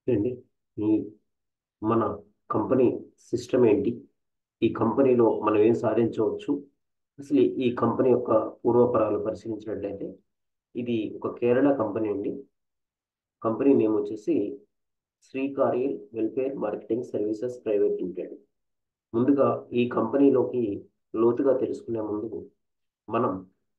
అండి ఈ మన కంపెనీ సిస్టమ్ ఏంటి ఈ కంపెనీలో మనం ఏం సాధించవచ్చు అసలు ఈ కంపెనీ యొక్క పూర్వపరాలు పరిశీలించినట్లయితే ఇది ఒక కేరళ కంపెనీ అండి కంపెనీ నేమ్ వచ్చేసి Srikariyal welfare marketing services private limited ముందుగా ఈ కంపెనీలోకి లోతుగా తెలుసుకునే ముందు మనం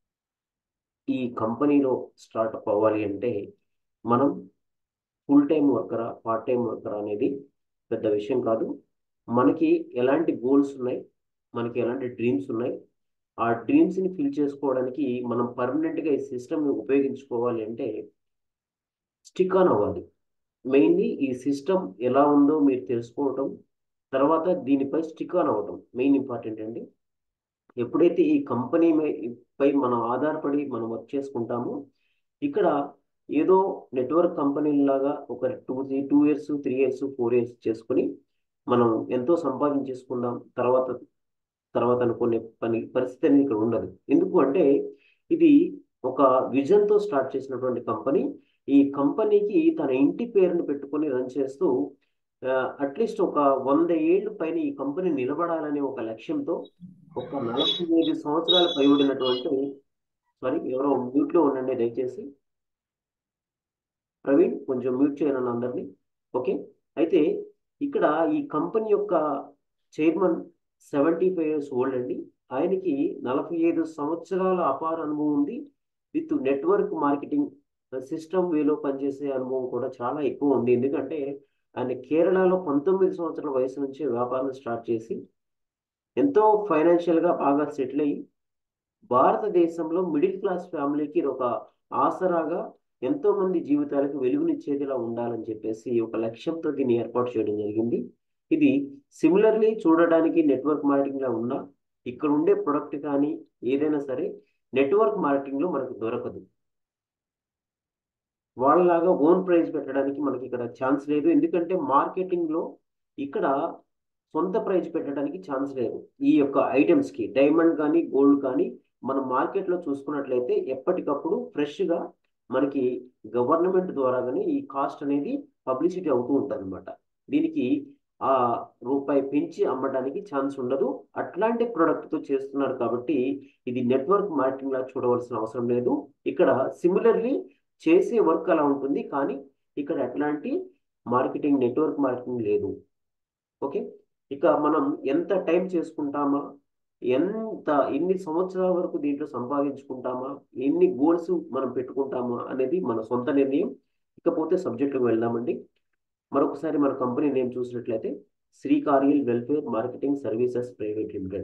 ఈ కంపెనీలో స్టార్ట్అప్ అవ్వాలి అంటే మనం ఫుల్ టైం వర్కరా పార్ట్ టైం వర్కరా అనేది పెద్ద విషయం కాదు మనకి ఎలాంటి గోల్స్ ఉన్నాయి మనకి ఎలాంటి డ్రీమ్స్ ఉన్నాయి ఆ డ్రీమ్స్ని ఫిల్ చేసుకోవడానికి మనం పర్మనెంట్గా ఈ సిస్టమ్ని ఉపయోగించుకోవాలి అంటే స్టిక్ ఆన్ అవ్వాలి మెయిన్లీ ఈ సిస్టమ్ ఎలా ఉందో మీరు తెలుసుకోవటం తర్వాత దీనిపై స్టిక్ ఆన్ అవ్వటం మెయిన్ ఇంపార్టెంట్ అండి ఎప్పుడైతే ఈ కంపెనీ పై మనం ఆధారపడి మనం వర్క్ చేసుకుంటామో ఇక్కడ ఏదో నెట్వర్క్ కంపెనీలాగా ఒక two three two years three years four years చేసుకుని మనం ఎంతో సంపాదించేసుకుందాం తర్వాత తర్వాత అనుకునే పని పరిస్థితి అనేది ఇక్కడ ఉండదు ఎందుకు అంటే ఇది ఒక విజన్తో స్టార్ట్ చేసినటువంటి కంపెనీ ఈ కంపెనీకి తన ఇంటి పేరుని పెట్టుకొని రన్ చేస్తూ అట్లీస్ట్ ఒక వంద ఏళ్ళు పైన ఈ కంపెనీ నిలబడాలనే ఒక లక్ష్యంతో ఒక నలభై ఐదు సంవత్సరాలు పైబడినటువంటి సారీ ఎవరో మ్యూట్లో ఉండండి దయచేసి ప్రవీణ్ కొంచెం మ్యూట్ చేయను అందరినీ ఓకే అయితే ఇక్కడ ఈ కంపెనీ యొక్క chairman seventy five years old అండి ఆయనకి నలభై ఐదు సంవత్సరాల అపార అనుభవం ఉంది విత్ నెట్వర్క్ మార్కెటింగ్ సిస్టమ్ వేలో పనిచేసే అనుభవం కూడా చాలా ఎక్కువ ఉంది ఎందుకంటే ఆయన కేరళలో పంతొమ్మిది సంవత్సరాల వయసు నుంచే వ్యాపారం స్టార్ట్ చేసి ఎంతో ఫైనాన్షియల్గా బాగా సెటిల్ అయ్యి భారతదేశంలో మిడిల్ క్లాస్ ఫ్యామిలీకి ఒక ఆసరాగా ఎంతో మంది జీవితాలకు వెలుగునిచ్చేదిలా ఉండాలని చెప్పేసి ఒక లక్ష్యంతో దీన్ని ఏర్పాటు చేయడం జరిగింది ఇది సిమిలర్లీ చూడడానికి నెట్వర్క్ మార్కెటింగ్ లా ఉన్నా ఇక్కడ ఉండే ప్రొడక్ట్ కానీ ఏదైనా సరే నెట్వర్క్ మార్కెటింగ్ లో మనకు దొరకదు వాళ్ళలాగా ఓన్ ప్రైస్ పెట్టడానికి మనకి ఇక్కడ ఛాన్స్ లేదు ఎందుకంటే మార్కెటింగ్ లో ఇక్కడ సొంత ప్రైజ్ పెట్టడానికి ఛాన్స్ లేదు ఈ యొక్క ఐటమ్స్ కి డైమండ్ కానీ గోల్డ్ కానీ మనం మార్కెట్లో చూసుకున్నట్లయితే ఎప్పటికప్పుడు ఫ్రెష్గా మనకి గవర్నమెంట్ ద్వారా కానీ ఈ కాస్ట్ అనేది పబ్లిసిటీ అవుతూ ఉంటుంది అనమాట దీనికి ఆ రూపాయి పెంచి అమ్మడానికి ఛాన్స్ ఉండదు అట్లాంటి ప్రోడక్ట్తో చేస్తున్నారు కాబట్టి ఇది నెట్వర్క్ మార్కెటింగ్ లా చూడవలసిన అవసరం లేదు ఇక్కడ సిమిలర్లీ చేసే వర్క్ అలా ఉంటుంది కానీ ఇక్కడ ఎట్లాంటి మార్కెటింగ్ నెట్వర్క్ మార్కెటింగ్ లేదు ఓకే ఇక మనం ఎంత టైం చేసుకుంటామా ఎంత ఎన్ని సంవత్సరాల వరకు దీంట్లో సంపాదించుకుంటామా ఎన్ని గోల్స్ మనం పెట్టుకుంటామా అనేది మన సొంత నిర్ణయం ఇకపోతే సబ్జెక్టుకు వెళ్దామండి మరొకసారి మన కంపెనీ నేమ్ చూసినట్లయితే Srikariyal welfare marketing services private limited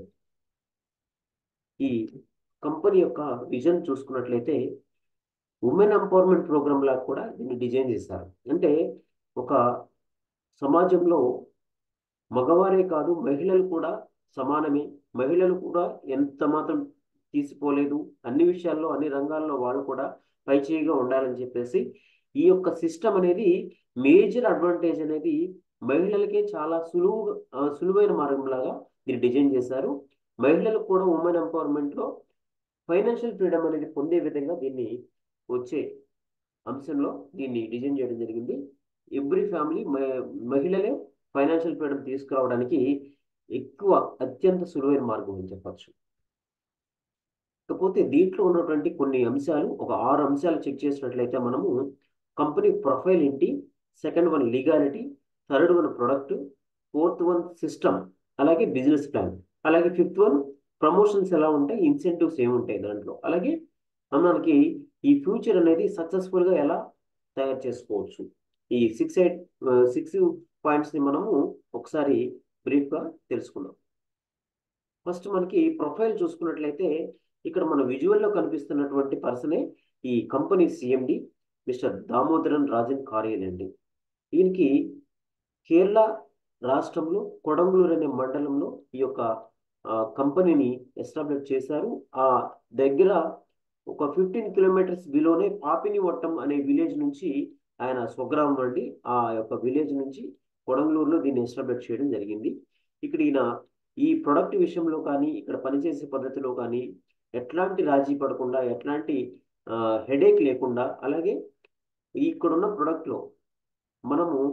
ఈ కంపెనీ యొక్క విజన్ చూసుకున్నట్లయితే ఉమెన్ ఎంపవర్మెంట్ ప్రోగ్రామ్ లాగా కూడా దీన్ని డిజైన్ చేశారు అంటే ఒక సమాజంలో మగవారే కాదు మహిళలు కూడా సమానమే మహిళలు కూడా ఎంత మాత్రం తీసిపోలేదు అన్ని విషయాల్లో అన్ని రంగాల్లో వాళ్ళు కూడా పైచేయిగా ఉండాలని చెప్పేసి ఈ యొక్క సిస్టమ్ అనేది మేజర్ అడ్వాంటేజ్ అనేది మహిళలకే చాలా సులువు సులువైన మార్గంలాగా దీన్ని డిజైన్ చేశారు మహిళలకు కూడా ఉమెన్ ఎంపవర్మెంట్లో ఫైనాన్షియల్ ఫ్రీడమ్ అనేది పొందే విధంగా దీన్ని వచ్చే అంశంలో దీన్ని డిజైన్ చేయడం జరిగింది ఎవ్రీ ఫ్యామిలీ మహిళలే ఫైనాన్షియల్ ఫ్రీడమ్ తీసుకురావడానికి ఎక్కువ అత్యంత సులువైన మార్గం అని చెప్పచ్చు ఇకపోతే దీంట్లో ఉన్నటువంటి కొన్ని అంశాలు ఒక ఆరు అంశాలు చెక్ చేసినట్లయితే మనము కంపెనీ ప్రొఫైల్ ఏంటి second one legality third one product fourth one system అలాగే బిజినెస్ ప్లాన్ అలాగే ఫిఫ్త్ వన్ ప్రమోషన్స్ ఎలా ఉంటాయి ఇన్సెంటివ్స్ ఏముంటాయి దాంట్లో అలాగే మనకి ఈ ఫ్యూచర్ అనేది సక్సెస్ఫుల్గా ఎలా తయారు చేసుకోవచ్చు ఈ సిక్స్ ఎయిట్ సిక్స్ పాయింట్స్ని మనము ఒకసారి బ్రీఫ్గా తెలుసుకుందాం ఫస్ట్ మనకి ప్రొఫైల్ చూసుకున్నట్లయితే ఇక్కడ మన విజువల్లో కనిపిస్తున్నటువంటి పర్సనే ఈ company CMD mister Damodaran Rajan Karyal అండి ఈయనకి కేరళ రాష్ట్రంలో కొడంగూరు అనే మండలంలో ఈ యొక్క కంపెనీని ఎస్టాబ్లిష్ చేశారు ఆ దగ్గర ఒక ఫిఫ్టీన్ కిలోమీటర్స్ బిలోనే పాపిని వట్టం అనే విలేజ్ నుంచి ఆయన స్వగ్రామం అండి ఆ యొక్క విలేజ్ నుంచి కొడంగూరులో దీన్ని ఎస్టాబ్లిష్ చేయడం జరిగింది ఇక్కడ ఈయన ఈ ప్రొడక్ట్ విషయంలో కానీ ఇక్కడ పనిచేసే పద్ధతిలో కానీ ఎట్లాంటి రాజీ పడకుండా ఎట్లాంటి హెడేక్ లేకుండా అలాగే ఇక్కడున్న ప్రొడక్ట్లో మనము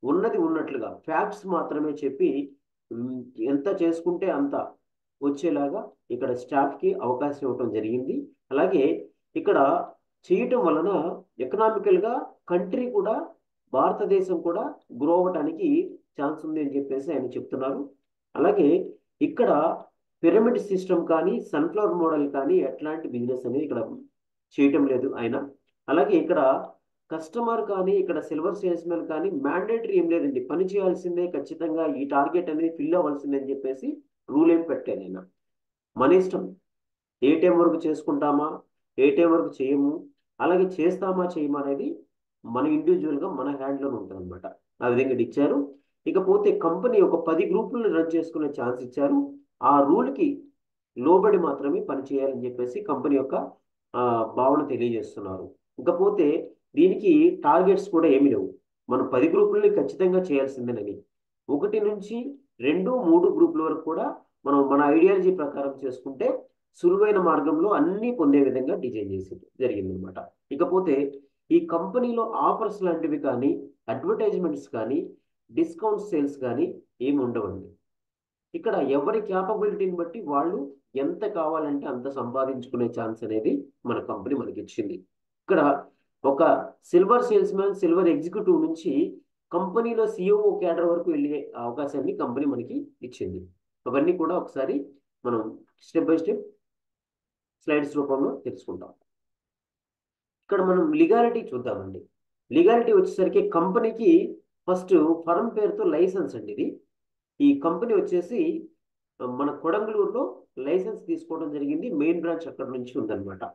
ఉన్నది ఉన్నట్లుగా ఫ్యాక్ట్స్ మాత్రమే చెప్పి ఉమ్, ఎంత చేసుకుంటే అంత వచ్చేలాగా ఇక్కడ స్టాఫ్కి అవకాశం ఇవ్వటం జరిగింది అలాగే ఇక్కడ చేయటం వలన ఎకనామికల్గా కంట్రీ కూడా భారతదేశం కూడా గ్రో అవ్వటానికి ఛాన్స్ ఉంది అని చెప్పేసి ఆయన చెప్తున్నారు అలాగే ఇక్కడ పిరమిడ్ సిస్టమ్ కానీ సన్ఫ్లవర్ మోడల్ కానీ ఎట్లాంటి బిజినెస్ అనేది ఇక్కడ చేయటం లేదు ఆయన అలాగే ఇక్కడ కస్టమర్ కానీ ఇక్కడ సిల్వర్ సేల్స్ మ్యాన్ కానీ మ్యాండేటరీ ఏం లేదండి పని చేయాల్సిందే ఖచ్చితంగా ఈ టార్గెట్ అనేది ఫిల్ అవ్వాల్సిందే అని చెప్పేసి రూల్ ఏం పెట్టాను ఆయన మన ఇష్టం ఏ టైం వరకు చేసుకుంటామా ఏ టైం వరకు చేయము అలాగే చేస్తామా చేయమా అనేది మన ఇండివిజువల్గా మన హ్యాండ్లోనే ఉంటుంది అనమాట ఆ విధంగా ఇది ఇచ్చారు ఇకపోతే కంపెనీ ఒక పది గ్రూపులను రన్ చేసుకునే ఛాన్స్ ఇచ్చారు ఆ రూల్కి లోబడి మాత్రమే పనిచేయాలని చెప్పేసి కంపెనీ యొక్క ఆ, భావన తెలియజేస్తున్నారు ఇకపోతే దీనికి టార్గెట్స్ కూడా ఏమీ లేవు మనం పది గ్రూపుల్ని ఖచ్చితంగా చేయాల్సిందేనని ఒకటి నుంచి రెండు మూడు గ్రూపుల వరకు కూడా మనం మన ఐడియాలజీ ప్రకారం చేసుకుంటే సులువైన మార్గంలో అన్నీ పొందే విధంగా డిజైన్ చేసి జరిగిందనమాట ఇకపోతే ఈ కంపెనీలో ఆఫర్స్ లాంటివి కానీ అడ్వర్టైజ్మెంట్స్ కానీ డిస్కౌంట్ సేల్స్ కానీ ఏమి ఉండవండి ఇక్కడ ఎవరి క్యాపబిలిటీని బట్టి వాళ్ళు ఎంత కావాలంటే అంత సంపాదించుకునే ఛాన్స్ అనేది మన కంపెనీ మనకి ఇచ్చింది ఇక్కడ ఒక silver salesman silver executive నుంచి కంపెనీలో సిఇఓ క్యాడర్ వరకు వెళ్ళే అవకాశాన్ని కంపెనీ మనకి ఇచ్చింది అవన్నీ కూడా ఒకసారి మనం స్టెప్ బై స్టెప్ స్లైడ్స్ రూపంలో తెలుసుకుంటాం ఇక్కడ మనం లిగాలిటీ చూద్దామండి లిగాలిటీ వచ్చేసరికి కంపెనీకి ఫస్ట్ ఫర్మ్ పేరుతో లైసెన్స్ అండి ఇది ఈ కంపెనీ వచ్చేసి ఆ, మన కొడంగలూరులో లైసెన్స్ తీసుకోవడం జరిగింది మెయిన్ బ్రాంచ్ అక్కడ నుంచి ఉందన్నమాట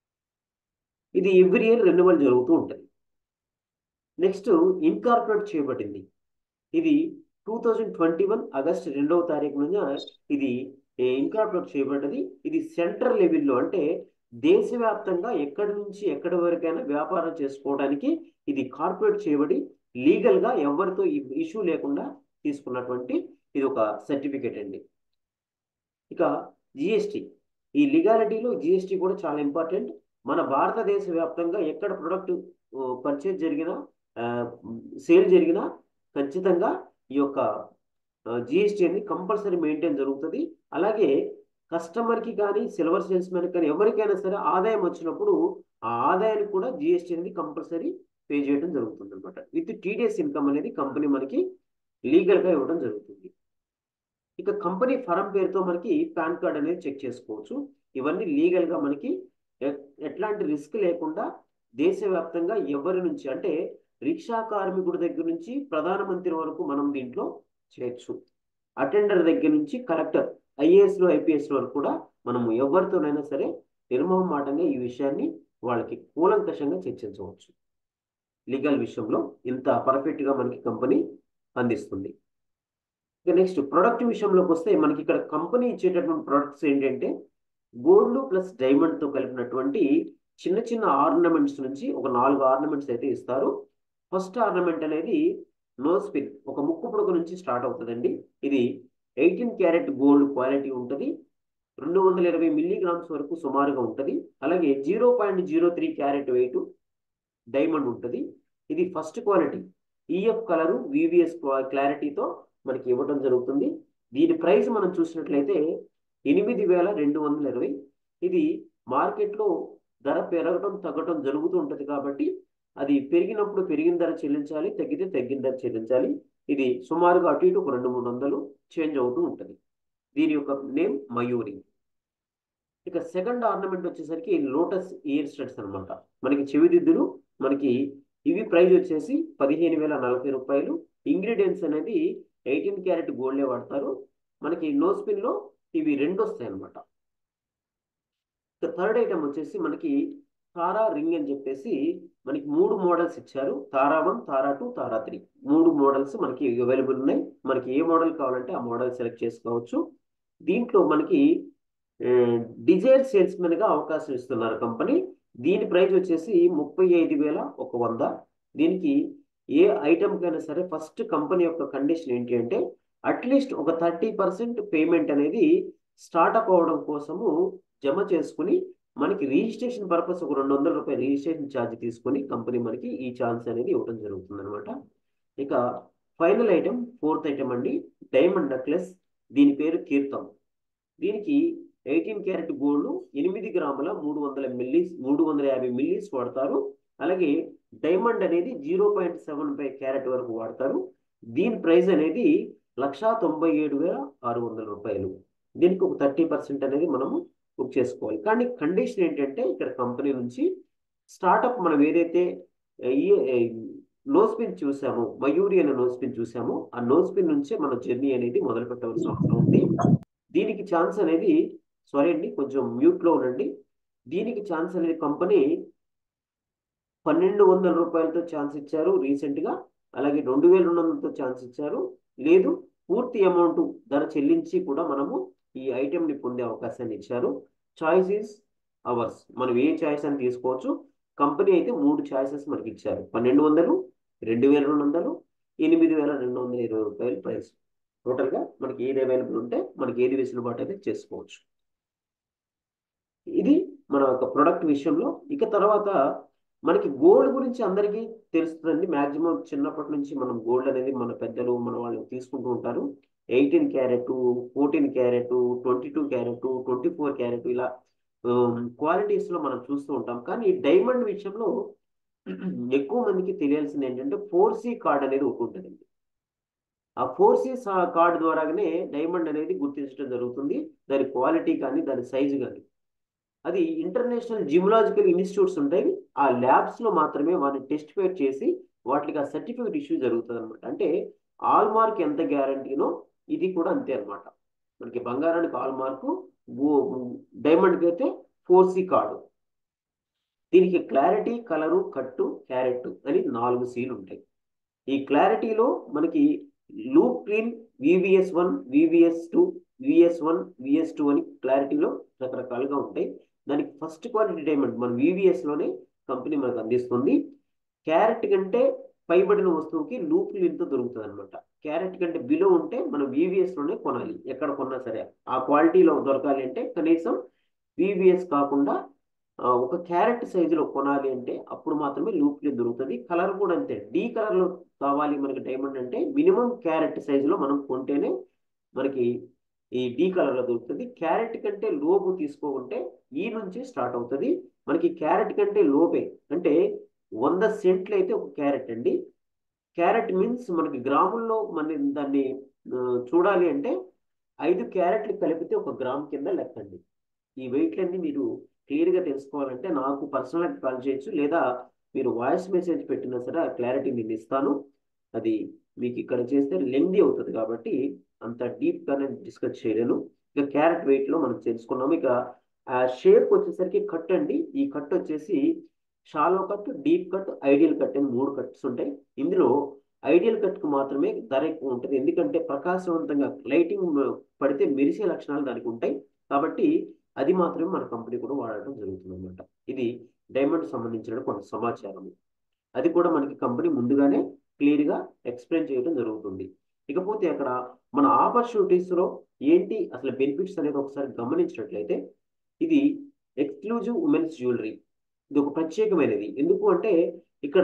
ఇది ఎవ్రీ ఇయర్ రెన్యువల్ జరుగుతూ ఉంటుంది నెక్స్ట్ ఇన్కార్పొరేట్ చేయబడింది ఇది two thousand twenty one August రెండవ తారీఖు నుంచి ఇది ఇన్కార్పొరేట్ చేయబడ్డది ఇది సెంట్రల్ లెవెల్లో అంటే దేశవ్యాప్తంగా ఎక్కడి నుంచి ఎక్కడి వరకైనా వ్యాపారం చేసుకోవడానికి ఇది కార్పొరేట్ చేయబడి లీగల్గా ఎవరితో ఇష్యూ లేకుండా తీసుకున్నటువంటి ఇది ఒక సర్టిఫికేట్ అండి ఇక జిఎస్టి ఈ లీగాలిటీలో జిఎస్టి కూడా చాలా ఇంపార్టెంట్ మన భారతదేశ వ్యాప్తంగా ఎక్కడ ప్రొడక్ట్ పర్చేజ్ జరిగినా సేల్ జరిగినా ఖచ్చితంగా ఈ యొక్క జిఎస్టీ అనేది కంపల్సరీ మెయింటైన్ జరుగుతుంది అలాగే కస్టమర్కి కానీ సిల్వర్ సేల్స్ మ్యాన్ కానీ ఎవరికైనా సరే ఆదాయం వచ్చినప్పుడు ఆ ఆదాయానికి కూడా జిఎస్టీ అనేది కంపల్సరీ పే చేయడం జరుగుతుంది అనమాట విత్ టీడీఎస్ ఇన్కమ్ అనేది కంపెనీ మనకి లీగల్గా ఇవ్వడం జరుగుతుంది ఇక కంపెనీ ఫరం పేరుతో మనకి పాన్ కార్డ్ అనేది చెక్ చేసుకోవచ్చు ఇవన్నీ లీగల్గా మనకి ఎ- ఎట్లాంటి రిస్క్ లేకుండా దేశవ్యాప్తంగా ఎవరి నుంచి అంటే రిక్షా కార్మికుడి దగ్గర నుంచి ప్రధానమంత్రి వరకు మనం దీంట్లో చేయొచ్చు అటెండర్ దగ్గర నుంచి కలెక్టర్ ఐఏఎస్లు ఐపీఎస్ వరకు కూడా మనము ఎవరితోనైనా సరే నిర్మోహమాటంగా ఈ విషయాన్ని వాళ్ళకి కూలంకషంగా చర్చించవచ్చు లీగల్ విషయంలో ఇంత పర్ఫెక్ట్గా మనకి కంపెనీ అందిస్తుంది ఇక నెక్స్ట్ ప్రొడక్ట్ విషయంలోకి వస్తే మనకి ఇక్కడ కంపెనీ ఇచ్చేటటువంటి ప్రొడక్ట్స్ ఏంటంటే గోల్డ్ ప్లస్ డైమండ్తో కలిపినటువంటి చిన్న చిన్న ఆర్నమెంట్స్ నుంచి ఒక నాలుగు ఆర్నమెంట్స్ అయితే ఇస్తారు ఫస్ట్ ఆర్నమెంట్ అనేది నోస్ పిన్ ఒక ముక్కు పుడక నుంచి స్టార్ట్ అవుతుందండి ఇది ఎయిటీన్ క్యారెట్ గోల్డ్ క్వాలిటీ ఉంటుంది రెండు వందల ఇరవై మిల్లీగ్రామ్స్ వరకు సుమారుగా ఉంటుంది అలాగే zero point zero three carat weight diamond ఉంటుంది ఇది first quality EF colour VVS క్లారిటీతో మనకి ఇవ్వడం జరుగుతుంది దీని ప్రైస్ మనం చూసినట్లయితే ఎనిమిది వేల రెండు వందల ఇరవై ఇది మార్కెట్లో ధర పెరగడం తగ్గడం జరుగుతూ ఉంటుంది కాబట్టి అది పెరిగినప్పుడు పెరిగిన ధర చెల్లించాలి తగ్గితే తగ్గిన ధర చెల్లించాలి ఇది సుమారుగా అటు ఇటు ఒక రెండు మూడు వందలు చేంజ్ అవుతూ ఉంటుంది దీని యొక్క నేమ్ మయూరి ఇక సెకండ్ ఆర్నమెంట్ వచ్చేసరికి లోటస్ ఇయర్ స్టడ్స్ అనమాట మనకి చెవిదిద్దులు మనకి ఇవి ప్రైస్ వచ్చేసి పదిహేను వేల నలభై రూపాయలు ఇంగ్రీడియంట్స్ అనేది ఎయిటీన్ క్యారెట్ గోల్డే వాడతారు మనకి నోస్ పిన్లో ఇవి రెండు వస్తాయి అనమాట ఇక థర్డ్ ఐటమ్ వచ్చేసి మనకి తారా రింగ్ అని చెప్పేసి మనకి మూడు మోడల్స్ ఇచ్చారు Tara one Tara two Tara three మూడు మోడల్స్ మనకి అవైలబుల్ ఉన్నాయి మనకి ఏ మోడల్ కావాలంటే ఆ మోడల్ సెలెక్ట్ చేసుకోవచ్చు దీంట్లో మనకి డిజైర్ సేల్స్మెన్గా అవకాశం ఇస్తున్నారు కంపెనీ దీని ప్రైస్ వచ్చేసి ముప్పై ఐదు వేల ఒక వంద దీనికి ఏ ఐటమ్కైనా సరే ఫస్ట్ కంపెనీ యొక్క కండిషన్ ఏంటి అంటే అట్లీస్ట్ ఒక థర్టీ పర్సెంట్ పేమెంట్ అనేది స్టార్ట్అప్ అవ్వడం కోసము జమ చేసుకుని మనకి రిజిస్ట్రేషన్ పర్పస్ ఒక రెండు వందల రూపాయలు రిజిస్ట్రేషన్ ఛార్జ్ తీసుకొని కంపెనీ మనకి ఈ ఛాన్స్ అనేది ఇవ్వడం జరుగుతుంది అనమాట ఇక ఫైనల్ ఐటెం ఫోర్త్ ఐటెం అండి డైమండ్ నెక్లెస్ దీని పేరు కీర్తం దీనికి ఎయిటీన్ క్యారెట్ గోల్డ్ ఎనిమిది గ్రాముల మూడు వందల మిల్లీస్ మూడు వందల యాభై మిల్లీస్ వాడతారు అలాగే డైమండ్ అనేది zero point seven five carat వరకు వాడతారు దీని ప్రైస్ అనేది లక్షా తొంభై ఏడు వేల ఆరు వందల రూపాయలు దీనికి ఒక థర్టీ పర్సెంట్ అనేది మనము బుక్ చేసుకోవాలి కానీ కండిషన్ ఏంటంటే ఇక్కడ కంపెనీ నుంచి స్టార్టప్ మనం ఏదైతే నోస్ పిన్ చూసామో మయూరి అనే నోస్ పిన్ చూసామో ఆ నోస్ పిన్ నుంచే మన జర్నీ అనేది మొదలు పెట్టవలసిన అవసరం ఉంది దీనికి ఛాన్స్ అనేది సారీ అండి కొంచెం మ్యూట్లో ఉండండి దీనికి ఛాన్స్ అనేది కంపెనీ పన్నెండు వందల రూపాయలతో ఛాన్స్ ఇచ్చారు రీసెంట్గా అలాగే రెండు వేల రెండు వందలతో ఛాన్స్ ఇచ్చారు లేదు పూర్తి అమౌంట్ ధర చెల్లించి కూడా మనము ఈ ఐటెంని పొందే అవకాశాన్ని ఇచ్చారు చాయిస్ ఈస్ అవర్స్ మనం ఏ చాయిస్ అని తీసుకోవచ్చు కంపెనీ అయితే మూడు చాయిసెస్ మనకి ఇచ్చారు పన్నెండు వందలు రెండు వేల రెండు వందలు ఎనిమిది వేల రెండు వందల ఇరవై రూపాయల ప్రైస్ టోటల్గా మనకి ఏది అవైలబుల్ ఉంటే మనకి ఏది వెసులుబాటు అయితే చేసుకోవచ్చు ఇది మన యొక్క ప్రొడక్ట్ విషయంలో ఇక తర్వాత మనకి గోల్డ్ గురించి అందరికీ తెలుస్తుందండి మాక్సిమం చిన్నప్పటి నుంచి మనం గోల్డ్ అనేది మన పెద్దలు మన వాళ్ళు తీసుకుంటూ ఉంటారు eighteen carat fourteen carat twenty two carat twenty four carat ఇలా క్వాలిటీస్లో మనం చూస్తూ ఉంటాం కానీ డైమండ్ విషయంలో ఎక్కువ మందికి తెలియాల్సింది ఏంటంటే ఫోర్ సి కార్డ్ అనేది ఒకటి ఉంటుందండి ఆ ఫోర్ సి కార్డ్ ద్వారానే డైమండ్ అనేది గుర్తించడం జరుగుతుంది దాని క్వాలిటీ కానీ దాని సైజు కానీ అది ఇంటర్నేషనల్ జిమ్లాజికల్ ఇన్స్టిట్యూట్స్ ఉంటాయి ఆ ల్యాబ్స్లో మాత్రమే వాటిని టెస్టిఫై చేసి వాటికి ఆ సర్టిఫికేట్ ఇష్యూ జరుగుతుంది అనమాట అంటే ఆల్ మార్క్ ఎంత గ్యారంటీనో ఇది కూడా అంతే అనమాట మనకి బంగారానికి ఆల్ మార్కు డైమండ్కి అయితే ఫోర్ సి కార్డు దీనికి క్లారిటీ కలరు కట్టు క్యారెట్ అని నాలుగు సీలు ఉంటాయి ఈ క్లారిటీలో మనకి loupe clean VVS one VVS two VS one VS two అని క్లారిటీలో రకరకాలుగా ఉంటాయి దానికి ఫస్ట్ క్వాలిటీ డైమండ్ మన వివిఎస్లోనే కంపెనీ మనకు అందిస్తుంది క్యారెట్ కంటే పైబడిన వస్తువుకి లూప్ క్లీన్తో దొరుకుతుంది అనమాట క్యారెట్ కంటే బిలో ఉంటే మనం వివిఎస్లోనే కొనాలి ఎక్కడ కొన్నా సరే ఆ క్వాలిటీలో దొరకాలి అంటే కనీసం వివిఎస్ కాకుండా ఒక క్యారెట్ సైజులో కొనాలి అంటే అప్పుడు మాత్రమే లూప్ క్లీన్ దొరుకుతుంది కలర్ కూడా అంతే డీ కలర్లో కావాలి మనకి డైమండ్ అంటే మినిమం క్యారెట్ సైజులో మనం కొంటేనే మనకి ఈ డీ కలర్లో దొరుకుతుంది క్యారెట్ కంటే లోపు తీసుకోకుంటే ఈ నుంచి స్టార్ట్ అవుతుంది మనకి క్యారెట్ కంటే లోపే అంటే వంద సెంట్లు అయితే ఒక క్యారెట్ అండి క్యారెట్ మీన్స్ మనకి గ్రాముల్లో మన దాన్ని చూడాలి అంటే ఐదు క్యారెట్లు కలిపితే ఒక గ్రామ్ కింద లెక్కండి ఈ వెయిట్లన్నీ మీరు క్లియర్గా తెలుసుకోవాలంటే నాకు పర్సనల్గా కాల్ చేయొచ్చు లేదా మీరు వాయిస్ మెసేజ్ పెట్టినా సరే ఆ క్లారిటీ నేను ఇస్తాను అది మీకు ఇక్కడ చేస్తే లెంగ్ది అవుతుంది కాబట్టి అంత డీప్గానే డిస్కస్ చేయలేను ఇక క్యారెట్ వెయిట్లో మనం తెలుసుకున్నాము ఇక ఆ షేప్ వచ్చేసరికి కట్ అండి ఈ కట్ వచ్చేసి shallow cut deep cut ideal cut అని మూడు కట్స్ ఉంటాయి ఇందులో ఐడియల్ కట్కు మాత్రమే ధర ఎక్కువ ఉంటుంది ఎందుకంటే ప్రకాశవంతంగా లైటింగ్ పడితే మెరిసే లక్షణాలు దానికి ఉంటాయి కాబట్టి అది మాత్రమే మన కంపెనీ కూడా వాడటం జరుగుతుంది అనమాట ఇది డైమండ్ సంబంధించిన కొంత సమాచారం అది కూడా మనకి కంపెనీ ముందుగానే క్లియర్గా ఎక్స్ప్లెయిన్ చేయడం జరుగుతుంది ఇకపోతే అక్కడ మన ఆపర్చునిటీస్లో ఏంటి అసలు బెనిఫిట్స్ అనేది ఒకసారి గమనించినట్లయితే ఇది ఎక్స్క్లూజివ్ ఉమెన్స్ జ్యువెలరీ ఇది ఒక ప్రత్యేకమైనది ఎందుకు అంటే ఇక్కడ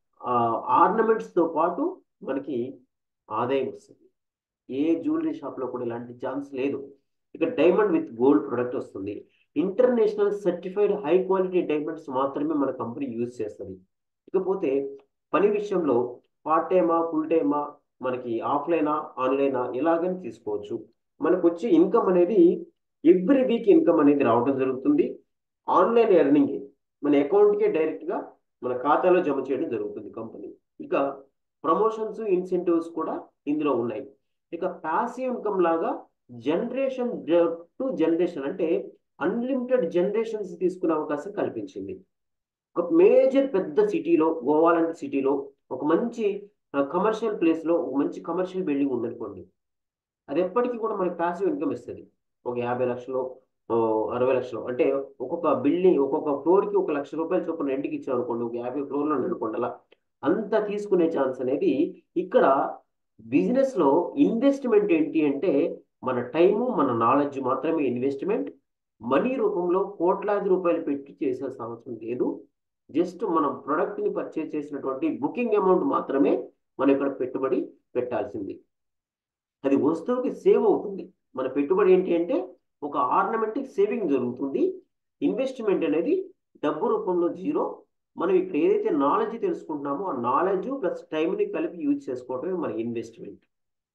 ఆర్నమెంట్స్తో పాటు మనకి ఆదాయం వస్తుంది ఏ జ్యువెలరీ షాప్లో కూడా ఇలాంటి ఛాన్స్ లేదు ఇక డైమండ్ విత్ గోల్డ్ ప్రొడక్ట్ వస్తుంది international certified high quality diamonds మాత్రమే మన కంపెనీ యూజ్ చేస్తుంది ఇకపోతే పని విషయంలో పార్ట్ టైమా ఫుల్ టైమా మనకి ఆఫ్లైనా ఆన్లైనా ఎలాగని తీసుకోవచ్చు మనకు వచ్చే ఇన్కమ్ అనేది ఎవ్రీ వీక్ ఇన్కమ్ అనేది రావడం జరుగుతుంది ఆన్లైన్ ఎర్నింగ్ మన అకౌంట్కే డైరెక్ట్గా మన ఖాతాలో జమ చేయడం జరుగుతుంది కంపెనీ ఇక ప్రమోషన్స్ ఇన్సెంటివ్స్ కూడా ఇందులో ఉన్నాయి ఇక ప్యాసివ్ ఇన్కమ్ లాగా జనరేషన్ టు జనరేషన్ అంటే అన్లిమిటెడ్ జనరేషన్స్ తీసుకునే అవకాశం కల్పించింది ఒక మేజర్ పెద్ద సిటీలో గోవా లాంటి సిటీలో ఒక మంచి కమర్షియల్ ప్లేస్లో ఒక మంచి కమర్షియల్ బిల్డింగ్ ఉందనుకోండి అది ఎప్పటికీ కూడా మనకి ప్యాసివ్ ఇన్కమ్ ఇస్తుంది ఒక యాభై లక్షలు అరవై లక్షలు అంటే ఒక్కొక్క బిల్డింగ్ ఒక్కొక్క ఫ్లోర్కి ఒక లక్ష రూపాయలు చొప్పున రెంట్కి ఇచ్చాం అనుకోండి ఒక యాభై ఫ్లోర్లో అనుకోండి అలా అంత తీసుకునే ఛాన్స్ అనేది ఇక్కడ బిజినెస్లో ఇన్వెస్ట్మెంట్ ఏంటి అంటే మన టైము మన నాలెడ్జ్ మాత్రమే ఇన్వెస్ట్మెంట్ మనీ రూపంలో కోట్లాది రూపాయలు పెట్టి చేసేసిన అవసరం లేదు జస్ట్ మనం ప్రొడక్ట్ని పర్చేస్ చేసినటువంటి బుకింగ్ అమౌంట్ మాత్రమే మనం ఇక్కడ పెట్టుబడి పెట్టాల్సింది అది వస్తువుకి సేవ్ అవుతుంది మన పెట్టుబడి ఏంటి అంటే ఒక ఆర్నమెంట్కి సేవింగ్ జరుగుతుంది ఇన్వెస్ట్మెంట్ అనేది డబ్బు రూపంలో జీరో మనం ఇక్కడ ఏదైతే నాలెడ్జ్ తెలుసుకుంటున్నామో ఆ నాలెడ్జ్ ప్లస్ టైంని కలిపి యూజ్ చేసుకోవటమే మన ఇన్వెస్ట్మెంట్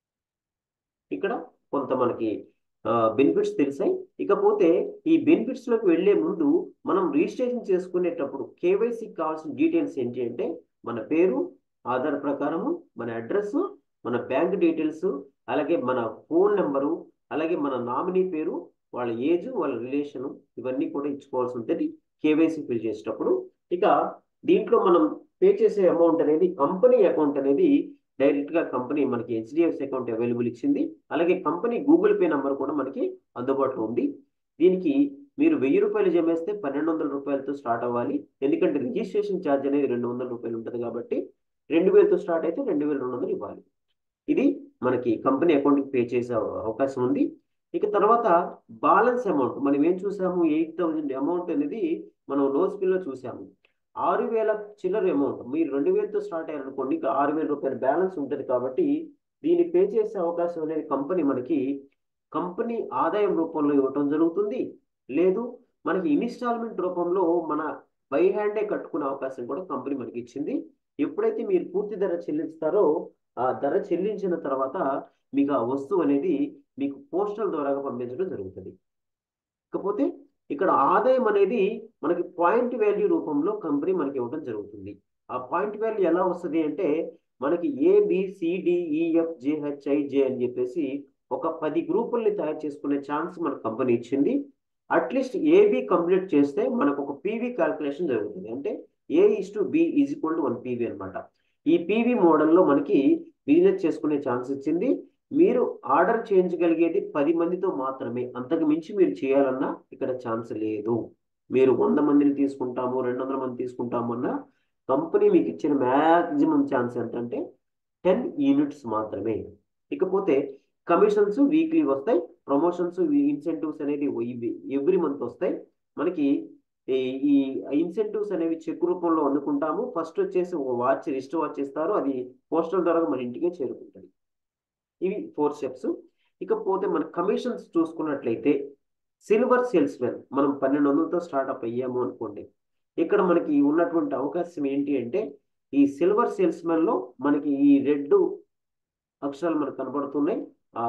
ఇక్కడ కొంత మనకి బెనిఫిట్స్ తెలిసాయి ఇకపోతే ఈ బెనిఫిట్స్ లోకి వెళ్లే ముందు మనం రిజిస్ట్రేషన్ చేసుకునేటప్పుడు కేవైసీకి కావాల్సిన డీటెయిల్స్ ఏంటి అంటే మన పేరు ఆధార్ ప్రకారము మన అడ్రస్ మన బ్యాంక్ డీటెయిల్స్ అలాగే మన ఫోన్ నెంబరు అలాగే మన నామినీ పేరు వాళ్ళ ఏజ్ వాళ్ళ రిలేషన్ ఇవన్నీ కూడా ఇచ్చుకోవాల్సి ఉంటుంది కేవైసీ ఫిల్ చేసేటప్పుడు ఇక దీంట్లో మనం పే చేసే అమౌంట్ అనేది కంపెనీ అకౌంట్ అనేది డైరెక్ట్ గా కంపెనీ మనకి హెచ్డిఎఫ్సి అకౌంట్ అవైలబుల్ ఇచ్చింది అలాగే కంపెనీ గూగుల్ పే నంబర్ కూడా మనకి అందుబాటులో ఉంది దీనికి మీరు వెయ్యి రూపాయలు జమేస్తే పన్నెండు వందల రూపాయలతో స్టార్ట్ అవ్వాలి ఎందుకంటే రిజిస్ట్రేషన్ ఛార్జ్ అనేది రెండు వందల రూపాయలు ఉంటుంది కాబట్టి రెండు వేలతో స్టార్ట్ అయితే రెండు వేల రెండు వందలు ఇవ్వాలి ఇది మనకి కంపెనీ అకౌంట్కి పే చేసే అవకాశం ఉంది ఇక తర్వాత బాలన్స్ అమౌంట్ మనం ఏం చూసాము ఎయిట్ థౌజండ్ అమౌంట్ అనేది మనం నోస్ బిల్లో చూసాము ఆరు వేల చిల్లర అమౌంట్ మీరు రెండు వేలతో స్టార్ట్ అయ్యారనుకోండి ఇక ఆరు వేల రూపాయల బ్యాలెన్స్ ఉంటుంది కాబట్టి దీన్ని పే చేసే అవకాశం అనేది కంపెనీ మనకి కంపెనీ ఆదాయం రూపంలో ఇవ్వటం జరుగుతుంది లేదు మనకి ఇన్స్టాల్మెంట్ రూపంలో మన బై హ్యాండే కట్టుకునే అవకాశం కూడా కంపెనీ మనకి ఇచ్చింది ఎప్పుడైతే మీరు పూర్తి ధర చెల్లిస్తారో ఆ ధర చెల్లించిన తర్వాత మీకు ఆ వస్తువు అనేది మీకు పోస్టల్ ద్వారా పంపించడం జరుగుతుంది ఇకపోతే ఇక్కడ ఆదాయం అనేది మనకి పాయింట్ వాల్యూ రూపంలో కంపెనీ మనకి ఇవ్వడం జరుగుతుంది ఆ పాయింట్ వాల్యూ ఎలా వస్తుంది అంటే మనకి ఏబిసిడిఈఎఫ్ జేహెచ్ఐజే అని చెప్పేసి ఒక పది గ్రూపుల్ని తయారు చేసుకునే ఛాన్స్ మన కంపెనీ ఇచ్చింది అట్లీస్ట్ ఏబి కంప్లీట్ చేస్తే మనకు ఒక పీవీ క్యాల్కులేషన్ జరుగుతుంది అంటే A is to B is equal to one PV అనమాట ఈ పీవీ మోడల్లో మనకి బిజినెస్ చేసుకునే ఛాన్స్ ఇచ్చింది మీరు ఆర్డర్ చేయించగలిగేది పది మందితో మాత్రమే అంతకు మించి మీరు చేయాలన్నా ఇక్కడ ఛాన్స్ లేదు మీరు వంద మందిని తీసుకుంటాము రెండు వందల మంది తీసుకుంటాము అన్న కంపెనీ మీకు ఇచ్చిన మ్యాక్సిమం ఛాన్స్ ఎంతంటే టెన్ యూనిట్స్ మాత్రమే ఇకపోతే కమిషన్స్ వీక్లీ వస్తాయి ప్రమోషన్స్ ఇన్సెంటివ్స్ అనేది ఎవ్రీ మంత్ వస్తాయి మనకి ఈ ఇన్సెంటివ్స్ అనేవి చెక్ రూపంలో అందుకుంటాము ఫస్ట్ వచ్చేసి వాచ్ రిస్ట్ వాచ్ ఇస్తారు అది పోస్టల్ ద్వారా మన ఇంటికే చేరుకుంటుంది ఇవి ఫోర్ స్టెప్స్ ఇకపోతే మన కమిషన్స్ చూసుకున్నట్లయితే సిల్వర్ సేల్స్ మెన్ మనం పన్నెండు వందలతో స్టార్ట్అప్ అయ్యాము అనుకోండి ఇక్కడ మనకి ఉన్నటువంటి అవకాశం ఏంటి అంటే ఈ సిల్వర్ సేల్స్ లో మనకి ఈ రెడ్ అక్షరాలు మనకు కనబడుతున్నాయి ఆ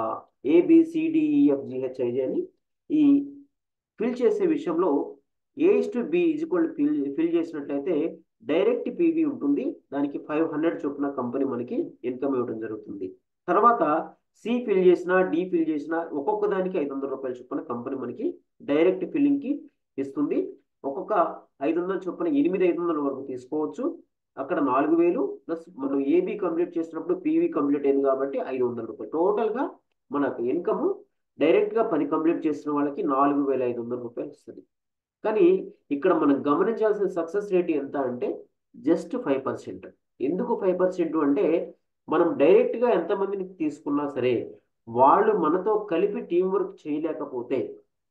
ఏబిసిడిఈఎఫ్జిహెచ్ఐజే అని ఈ ఫిల్ చేసే విషయంలో A is to B equal fill fill చేసినట్లయితే డైరెక్ట్ పీవీ ఉంటుంది దానికి ఫైవ్ హండ్రెడ్ చొప్పున కంపెనీ మనకి ఇన్కమ్ ఇవ్వడం జరుగుతుంది తర్వాత సి ఫిల్ చేసినా డి ఫిల్ చేసినా ఒక్కొక్క దానికి ఐదు వందల రూపాయల చొప్పున కంపెనీ మనకి డైరెక్ట్ ఫిల్లింగ్ కి ఇస్తుంది ఒక్కొక్క ఐదు వందల చొప్పున ఎనిమిది ఐదు వందల వరకు తీసుకోవచ్చు అక్కడ నాలుగు వేలు ప్లస్ మనం ఏబీ కంప్లీట్ చేసినప్పుడు పీవీ కంప్లీట్ అయింది కాబట్టి ఐదు వందల రూపాయలు టోటల్ గా మనకు ఇన్కమ్ డైరెక్ట్ గా పని కంప్లీట్ చేసిన వాళ్ళకి నాలుగు వేల ఐదు వందల రూపాయలు వస్తుంది కానీ ఇక్కడ మనం గమనించాల్సిన సక్సెస్ రేట్ ఎంత అంటే జస్ట్ ఫైవ్ పర్సెంట్ ఎందుకు ఫైవ్ పర్సెంట్ అంటే మనం డైరెక్ట్గా ఎంతమందిని తీసుకున్నా సరే వాళ్ళు మనతో కలిపి టీం వర్క్ చేయలేకపోతే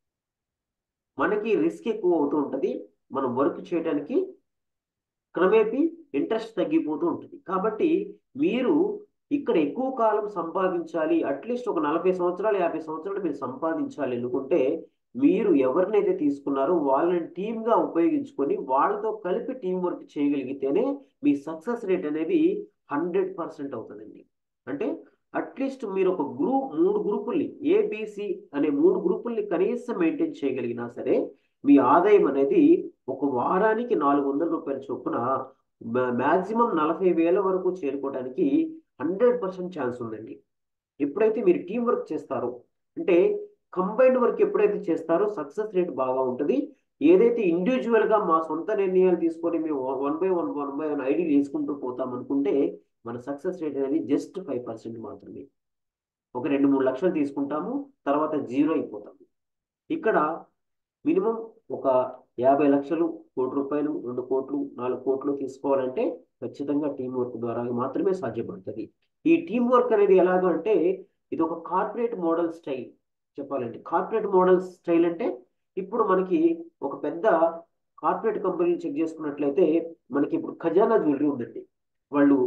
మనకి రిస్క్ ఎక్కువ అవుతూ ఉంటుంది మనం వర్క్ చేయడానికి క్రమేపీ ఇంట్రెస్ట్ తగ్గిపోతూ ఉంటుంది కాబట్టి మీరు ఇక్కడ ఎక్కువ కాలం సంపాదించాలి అట్లీస్ట్ ఒక నలభై సంవత్సరాలు యాభై సంవత్సరాలు మీరు సంపాదించాలి అనుకుంటే మీరు ఎవరినైతే తీసుకున్నారో వాళ్ళని టీమ్గా ఉపయోగించుకొని వాళ్ళతో కలిపి టీం వర్క్ చేయగలిగితేనే మీ సక్సెస్ రేట్ అనేది హండ్రెడ్ పర్సెంట్ అవుతుందండి అంటే అట్లీస్ట్ మీరు ఒక గ్రూప్ మూడు గ్రూపుల్ని ఏబిసి అనే మూడు గ్రూపుల్ని కనీసం మెయింటైన్ చేయగలిగినా సరే మీ ఆదాయం అనేది ఒక వారానికి నాలుగు వందల రూపాయల చొప్పున మ్యాక్సిమం నలభై వేల వరకు చేరుకోవడానికి హండ్రెడ్ పర్సెంట్ ఛాన్స్ ఉందండి ఎప్పుడైతే మీరు టీం వర్క్ చేస్తారో అంటే కంబైన్డ్ వర్క్ ఎప్పుడైతే చేస్తారో సక్సెస్ రేట్ బాగా ఉంటుంది ఏదైతే ఇండివిజువల్ గా మా సొంత నిర్ణయాలు తీసుకొని మేము one by one one by one ఐడీలు వేసుకుంటూ పోతాం అనుకుంటే మన సక్సెస్ రేట్ అనేది జస్ట్ ఫైవ్ పర్సెంట్ మాత్రమే ఒక రెండు మూడు లక్షలు తీసుకుంటాము తర్వాత జీరో అయిపోతాము ఇక్కడ మినిమం ఒక యాభై లక్షలు కోటి రూపాయలు రెండు కోట్లు నాలుగు కోట్లు తీసుకోవాలంటే ఖచ్చితంగా టీం వర్క్ ద్వారా మాత్రమే సాధ్యపడుతుంది ఈ టీం వర్క్ అనేది ఎలాగంటే ఇది ఒక కార్పొరేట్ మోడల్ స్టైల్ చెప్పాలంటే కార్పొరేట్ మోడల్ స్టైల్ అంటే ఇప్పుడు మనకి ఒక పెద్ద కార్పొరేట్ కంపెనీని చెక్ చేసుకున్నట్లయితే మనకి ఇప్పుడు ఖజానా జ్యువెలరీ ఉందండి వాళ్ళు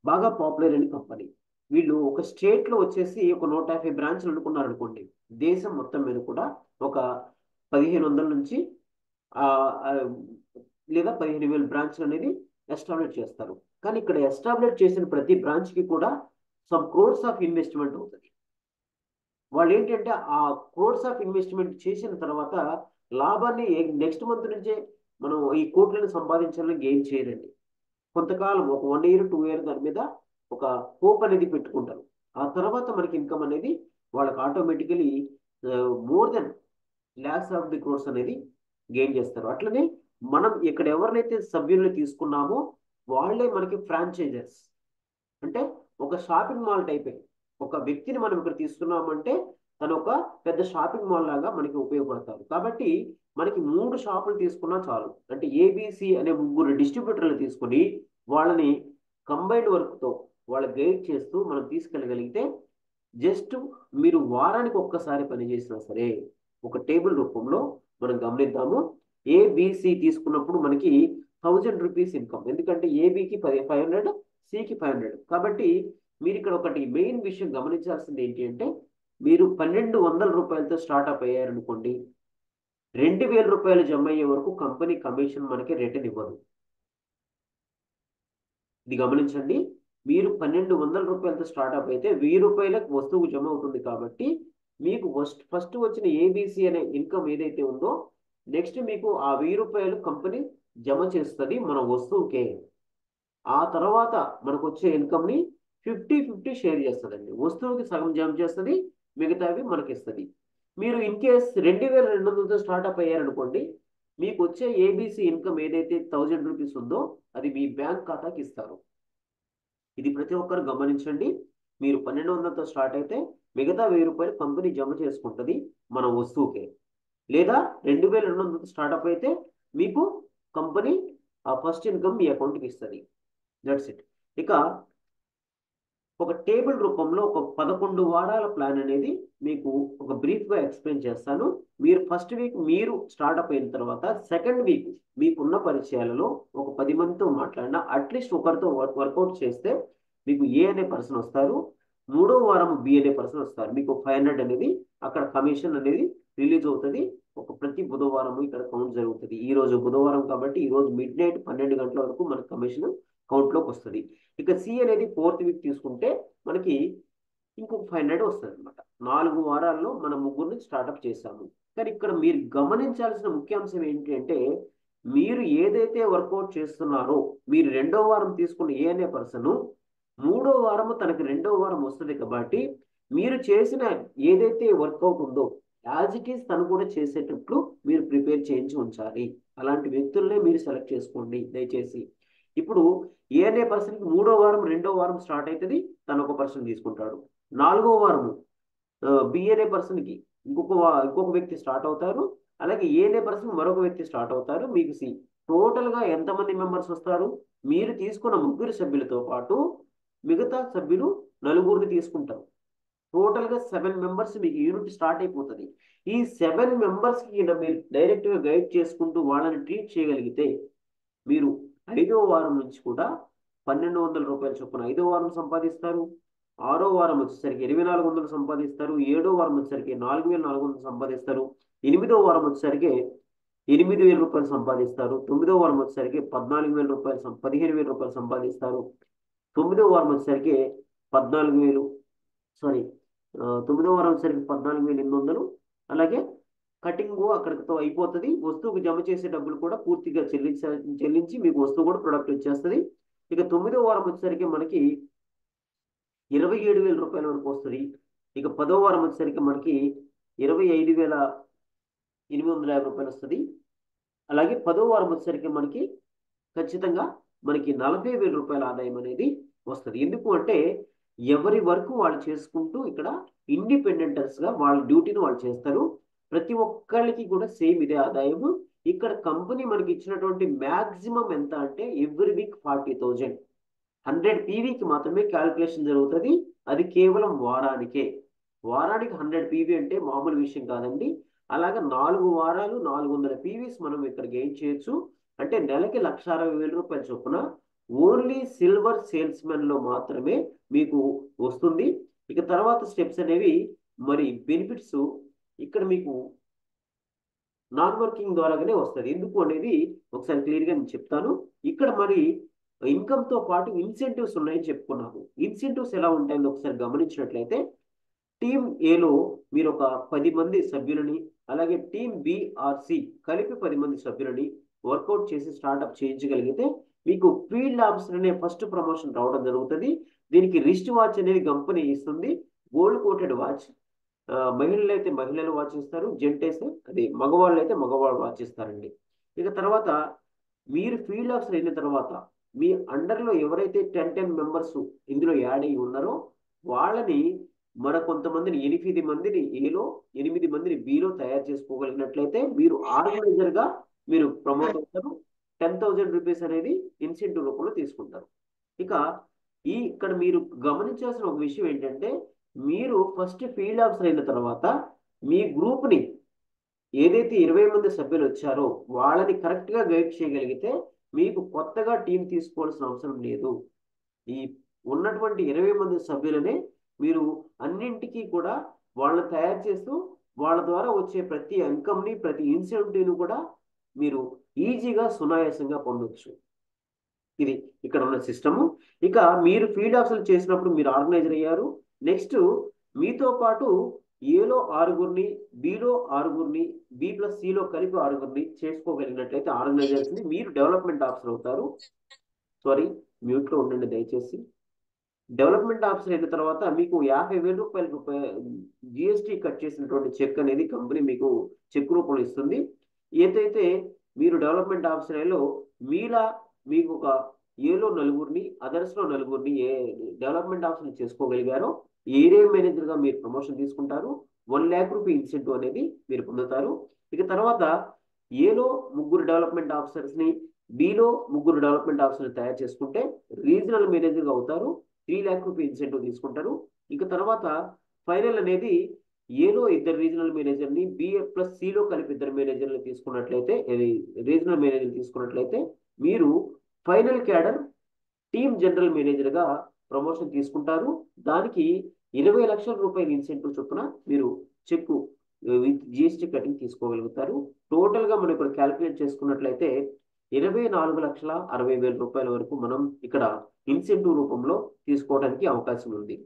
బాగా పాపులర్ అయిన కంపెనీ వీళ్ళు ఒక స్టేట్ లో వచ్చేసి ఒక నూట యాభై బ్రాంచ్లు అనుకున్నారు అనుకోండి దేశం మొత్తం మీద కూడా ఒక పదిహేను వందల నుంచి ఆ, ఆ, లేదా పదిహేను వేల బ్రాంచ్లు అనేది ఎస్టాబ్లిష్ చేస్తారు కానీ ఇక్కడ ఎస్టాబ్లిష్ చేసిన ప్రతి బ్రాంచ్ కి కూడా సమ్ క్రోర్స్ ఆఫ్ ఇన్వెస్ట్మెంట్ అవుతుంది వాళ్ళు ఏంటంటే ఆ క్రోర్స్ ఆఫ్ ఇన్వెస్ట్మెంట్ చేసిన తర్వాత లాభాన్ని నెక్స్ట్ మంత్ నుంచే మనం ఈ కోట్లను సంపాదించాలని గెయిన్ చేయరండి కొంతకాలం ఒక వన్ ఇయర్ టూ ఇయర్ దాని మీద ఒక హోప్ అనేది పెట్టుకుంటారు ఆ తర్వాత మనకి ఇన్కమ్ అనేది వాళ్ళకి automatically more than lakhs of the crores అనేది గెయిన్ చేస్తారు అట్లనే మనం ఇక్కడ ఎవరినైతే సభ్యుల్ని తీసుకున్నామో వాళ్ళే మనకి ఫ్రాంచైజర్స్ అంటే ఒక షాపింగ్ మాల్ టైప్ ఒక వ్యక్తిని మనం ఇక్కడ తీసుకున్నామంటే తను ఒక పెద్ద షాపింగ్ మాల్ లాగా మనకి ఉపయోగపడతారు కాబట్టి మనకి మూడు షాపులు తీసుకున్నా చాలు అంటే ఏబిసి అనే ముగ్గురు డిస్ట్రిబ్యూటర్లు తీసుకుని వాళ్ళని కంబైన్డ్ వర్క్తో వాళ్ళ గైడ్ చేస్తూ మనం తీసుకెళ్ళగలిగితే జస్ట్ మీరు వారానికి ఒక్కసారి పని చేసినా సరే ఒక టేబుల్ రూపంలో మనం గమనిద్దాము ఏబిసి తీసుకున్నప్పుడు మనకి థౌజండ్ రూపీస్ ఇన్కమ్ ఎందుకంటే ఏబికి పది ఫైవ్ హండ్రెడ్ సికి ఫైవ్ హండ్రెడ్ కాబట్టి మీరు ఇక్కడ ఒకటి మెయిన్ విషయం గమనించాల్సింది ఏంటి అంటే మీరు పన్నెండు వందల రూపాయలతో స్టార్ట్అప్ అయ్యారనుకోండి రెండు వేల రూపాయలు జమ అయ్యే వరకు కంపెనీ కమిషన్ మనకి రిటర్న్ ఇవ్వదు ఇది గమనించండి మీరు పన్నెండు వందల రూపాయలతో స్టార్ట్అప్ అయితే వెయ్యి రూపాయలకు వస్తువు జమ అవుతుంది కాబట్టి మీకు ఫస్ట్ ఫస్ట్ వచ్చిన ఏబిసి అనే ఇన్కమ్ ఏదైతే ఉందో నెక్స్ట్ మీకు ఆ వెయ్యి రూపాయలు కంపెనీ జమ చేస్తుంది మన వస్తువుకే ఆ తర్వాత మనకు వచ్చే ఇన్కమ్ ని ఫిఫ్టీ ఫిఫ్టీ షేర్ చేస్తుందండి వస్తువుకి సగం జమ చేస్తుంది మిగతావి మనకి ఇస్తుంది మీరు ఇన్ కేస్ రెండు వేల రెండు వందలతో స్టార్ట్అప్ అయ్యారనుకోండి మీకు వచ్చే ఏబిసి ఇన్కమ్ ఏదైతే థౌజండ్ రూపీస్ ఉందో అది మీ బ్యాంక్ ఖాతాకి ఇస్తారు ఇది ప్రతి ఒక్కరు గమనించండి మీరు పన్నెండు వందలతో స్టార్ట్ అయితే మిగతా వెయ్యి రూపాయలు కంపెనీ జమ చేసుకుంటుంది మన వస్తువుకే లేదా రెండు వేల రెండు వందలతో స్టార్ట్అప్ అయితే మీకు కంపెనీ ఆ ఫస్ట్ ఇన్కమ్ మీ అకౌంట్కి ఇస్తుంది దట్స్ ఇట్ ఇక ఒక టేబుల్ రూపంలో ఒక పదకొండు వారాల ప్లాన్ అనేది మీకు ఒక బ్రీఫ్గా ఎక్స్ప్లెయిన్ చేస్తాను మీరు ఫస్ట్ వీక్ మీరు స్టార్ట్అప్ అయిన తర్వాత సెకండ్ వీక్ మీకున్న పరిచయాలలో ఒక పది మందితో మాట్లాడినా అట్లీస్ట్ ఒకరితో వర్క్ వర్కౌట్ చేస్తే మీకు ఏ అనే పర్సన్ వస్తారు మూడో వారం బి అనే పర్సన్ వస్తారు మీకు ఫైవ్ హండ్రెడ్ అనేది అక్కడ కమిషన్ అనేది రిలీజ్ అవుతుంది ఒక ప్రతి బుధవారం ఇక్కడ కౌంట్ జరుగుతుంది ఈ రోజు బుధవారం కాబట్టి ఈ రోజు మిడ్ నైట్ పన్నెండు గంటల వరకు మనకు కమిషన్ కౌంట్లోకి వస్తుంది ఇక సి అనేది ఫోర్త్ వీక్ తీసుకుంటే మనకి ఇంకొక ఫైవ్ హండ్రెడ్ వస్తుంది అనమాట నాలుగు వారాల్లో మన ముగ్గురిని స్టార్ట్అప్ చేశాము కానీ ఇక్కడ మీరు గమనించాల్సిన ముఖ్యాంశం ఏంటి అంటే మీరు ఏదైతే వర్కౌట్ చేస్తున్నారో మీరు రెండో వారం తీసుకున్న ఏ అనే పర్సన్ మూడో వారము తనకి రెండో వారం వస్తుంది కాబట్టి మీరు చేసిన ఏదైతే వర్కౌట్ ఉందో యాజ్ ఇట్ ఈస్ తను కూడా చేసేటట్లు మీరు ప్రిపేర్ చేయించి ఉంచాలి అలాంటి వ్యక్తులనే మీరు సెలెక్ట్ చేసుకోండి దయచేసి ఇప్పుడు ఏ అనే పర్సన్కి మూడో వారం రెండో వారం స్టార్ట్ అవుతుంది తను ఒక పర్సన్ తీసుకుంటాడు నాలుగో వారము బి అనే పర్సన్కి ఇంకొక వా- ఇంకొక వ్యక్తి స్టార్ట్ అవుతారు అలాగే ఏ అనే పర్సన్ మరొక వ్యక్తి స్టార్ట్ అవుతారు మీకు సి టోటల్గా ఎంతమంది మెంబర్స్ వస్తారు మీరు తీసుకున్న ముగ్గురు సభ్యులతో పాటు మిగతా సభ్యులు నలుగురిని తీసుకుంటారు టోటల్గా సెవెన్ మెంబర్స్ మీకు యూనిట్ స్టార్ట్ అయిపోతుంది ఈ సెవెన్ మెంబర్స్కి మీరు డైరెక్ట్గా గైడ్ చేసుకుంటూ వాళ్ళని ట్రీట్ చేయగలిగితే మీరు ఐదో వారం నుంచి కూడా పన్నెండు వందల రూపాయల చొప్పున ఐదో వారం సంపాదిస్తారు ఆరో వారం వచ్చేసరికి ఇరవై నాలుగు వందలు సంపాదిస్తారు ఏడో వారం వచ్చేసరికి నాలుగు వేల నాలుగు వందలు సంపాదిస్తారు ఎనిమిదో వారం వచ్చేసరికి ఎనిమిది వేల రూపాయలు సంపాదిస్తారు తొమ్మిదో వారం వచ్చేసరికి పద్నాలుగు వేల రూపాయలు సం- పదిహేను వేల రూపాయలు సంపాదిస్తారు తొమ్మిదో వారం వచ్చేసరికి పద్నాలుగు వేలు సారీ తొమ్మిదో వారం వచ్చేసరికి పద్నాలుగు వేల ఎనిమిది వందలు అలాగే కటింగ్ అక్కడితో అయిపోతుంది వస్తువుకు జమ చేసే డబ్బులు కూడా పూర్తిగా చెల్లించ చెల్లించి మీకు వస్తువు కూడా ప్రొడక్ట్ వచ్చేస్తుంది ఇక తొమ్మిదో వారం వచ్చేసరికి మనకి ఇరవై ఏడు వేల రూపాయల వరకు వస్తుంది ఇక పదో వారం వచ్చేసరికి మనకి ఇరవై ఐదు వేల ఎనిమిది వందల యాభై రూపాయలు వస్తుంది అలాగే పదో వారం వచ్చేసరికి మనకి ఖచ్చితంగా మనకి నలభై వేల రూపాయల ఆదాయం అనేది వస్తుంది ఎందుకు అంటే ఎవరి వర్క్ వాళ్ళు చేసుకుంటూ ఇక్కడ ఇండిపెండెంటర్స్ గా వాళ్ళ డ్యూటీని వాళ్ళు చేస్తారు ప్రతి ఒక్కళ్ళకి కూడా సేమ్ ఇదే ఆదాయము ఇక్కడ కంపెనీ మనకి ఇచ్చినటువంటి మ్యాక్సిమం ఎంత అంటే every week forty thousand hundred పీవీకి మాత్రమే క్యాలిక్యులేషన్ జరుగుతుంది అది కేవలం వారానికే వారానికి హండ్రెడ్ పీవీ అంటే మామూలు విషయం కాదండి అలాగే నాలుగు వారాలు నాలుగు వందల పీవీస్ మనం ఇక్కడ గెయిన్ చేయొచ్చు అంటే నెలకి లక్ష అరవై వేల రూపాయల చొప్పున ఓన్లీ సిల్వర్ సేల్స్ లో మాత్రమే మీకు వస్తుంది ఇక తర్వాత స్టెప్స్ అనేవి మరి బెనిఫిట్స్ ఇక్కడ మీకు నాన్ వర్కింగ్ ద్వారాగానే వస్తుంది ఎందుకు అనేది ఒకసారి క్లియర్గా నేను చెప్తాను ఇక్కడ మరి ఇన్కమ్ తో పాటు ఇన్సెంటివ్స్ ఉన్నాయని చెప్పుకున్నాము ఇన్సెంటివ్స్ ఎలా ఉంటాయని ఒకసారి గమనించినట్లయితే టీం ఏలో మీరు ఒక పది మంది సభ్యులని అలాగే టీం బిఆర్సి కలిపి పది మంది సభ్యులని వర్కౌట్ చేసి స్టార్ట్అప్ చేయించగలిగితే మీకు ఫీల్డ్ ఆఫీసర్ అనే ఫస్ట్ ప్రమోషన్ రావడం జరుగుతుంది దీనికి రిస్ట్ వాచ్ అనేది కంపెనీ ఇస్తుంది గోల్డ్ కోటెడ్ వాచ్ మహిళలు అయితే మహిళలు వాచ్ ఇస్తారు జెంట్ అయితే అది మగవాళ్ళు అయితే మగవాళ్ళు వాచ్ ఇస్తారండి ఇక తర్వాత మీరు ఫీల్డ్ ఆఫీసర్ అయిన తర్వాత మీ అండర్లో ఎవరైతే టెన్ టెన్ మెంబర్స్ ఇందులో యాడ్ అయ్యి ఉన్నారో వాళ్ళని మన కొంతమందిని ఎనిమిది మందిని ఏలో ఎనిమిది మందిని బిలో తయారు చేసుకోగలిగినట్లయితే మీరు ఆర్గనైజర్ గా మీరు ప్రమోట్ అవుతారు టెన్ థౌజండ్ రూపీస్ అనేది ఇన్సెంటివ్ రూపంలో తీసుకుంటారు ఇక ఈ ఇక్కడ మీరు గమనించాల్సిన ఒక విషయం ఏంటంటే మీరు ఫస్ట్ ఫీల్డ్ ఆఫీసర్ అయిన తర్వాత మీ గ్రూప్ని ఏదైతే ఇరవై మంది సభ్యులు వచ్చారో వాళ్ళని కరెక్ట్గా గైడ్ చేయగలిగితే మీకు కొత్తగా టీం తీసుకోవాల్సిన అవసరం లేదు ఈ ఉన్నటువంటి ఇరవై మంది సభ్యులనే మీరు అన్నింటికీ కూడా వాళ్ళని తయారు చేస్తూ వాళ్ళ ద్వారా వచ్చే ప్రతి ఇన్కమ్ని ప్రతి ఇన్సెంటివ్ని కూడా మీరు ఈజీగా సునాయాసంగా పొందొచ్చు ఇది ఇక్కడ ఉన్న సిస్టము ఇక మీరు ఫీల్డ్ ఆఫీసర్ చేసినప్పుడు మీరు ఆర్గనైజర్ అయ్యారు నెక్స్ట్ మీతో పాటు ఏలో ఆరుగురిని బిలో ఆరుగురిని బి ప్లస్ సిలో కలిపి ఆరుగురిని చేసుకోగలిగినట్లయితే ఆర్గనైజర్స్ని మీరు డెవలప్మెంట్ ఆఫీసర్ అవుతారు సారీ మ్యూట్లో ఉండండి దయచేసి డెవలప్మెంట్ ఆఫీసర్ అయిన తర్వాత మీకు యాభై వేల రూపాయలకు జిఎస్టీ కట్ చేసినటువంటి చెక్ అనేది కంపెనీ మీకు చెక్ రూపంలో ఇస్తుంది ఏదైతే మీరు డెవలప్మెంట్ ఆఫీసర్ అయ్యలో మీలా మీకు ఒక ఏలో నలుగురిని అదర్స్లో నలుగురిని ఏ డెవలప్మెంట్ ఆఫీసర్ చేసుకోగలిగారో ఏరియా మేనేజర్గా మీరు ప్రమోషన్ తీసుకుంటారు వన్ ల్యాక్ రూపీ ఇన్సెంటివ్ అనేది మీరు పొందుతారు ఇక తర్వాత ఏలో ముగ్గురు డెవలప్మెంట్ ఆఫీసర్స్ని బిలో ముగ్గురు డెవలప్మెంట్ ఆఫీసర్ని తయారు చేసుకుంటే రీజనల్ మేనేజర్గా అవుతారు త్రీ ల్యాక్ రూపీ ఇన్సెంటివ్ తీసుకుంటారు ఇక తర్వాత ఫైనల్ అనేది ఏలో ఇద్దరు రీజనల్ మేనేజర్ని బిఎఫ్ ప్లస్ సిలో కలిపి ఇద్దరు మేనేజర్లు తీసుకున్నట్లయితే రీజనల్ మేనేజర్ తీసుకున్నట్లయితే మీరు ఫైనల్ క్యాడర్ టీమ్ జనరల్ మేనేజర్గా ప్రమోషన్ తీసుకుంటారు దానికి ఇరవై లక్షల రూపాయల ఇన్సెంటివ్ చొప్పున మీరు చెక్ విత్ జిఎస్టీ కటింగ్ తీసుకోగలుగుతారు టోటల్గా మనం ఇక్కడ క్యాలిక్యులేట్ చేసుకున్నట్లయితే ఇరవై నాలుగు లక్షల అరవై వేల రూపాయల వరకు మనం ఇక్కడ ఇన్సెంటివ్ రూపంలో తీసుకోవడానికి అవకాశం ఉంది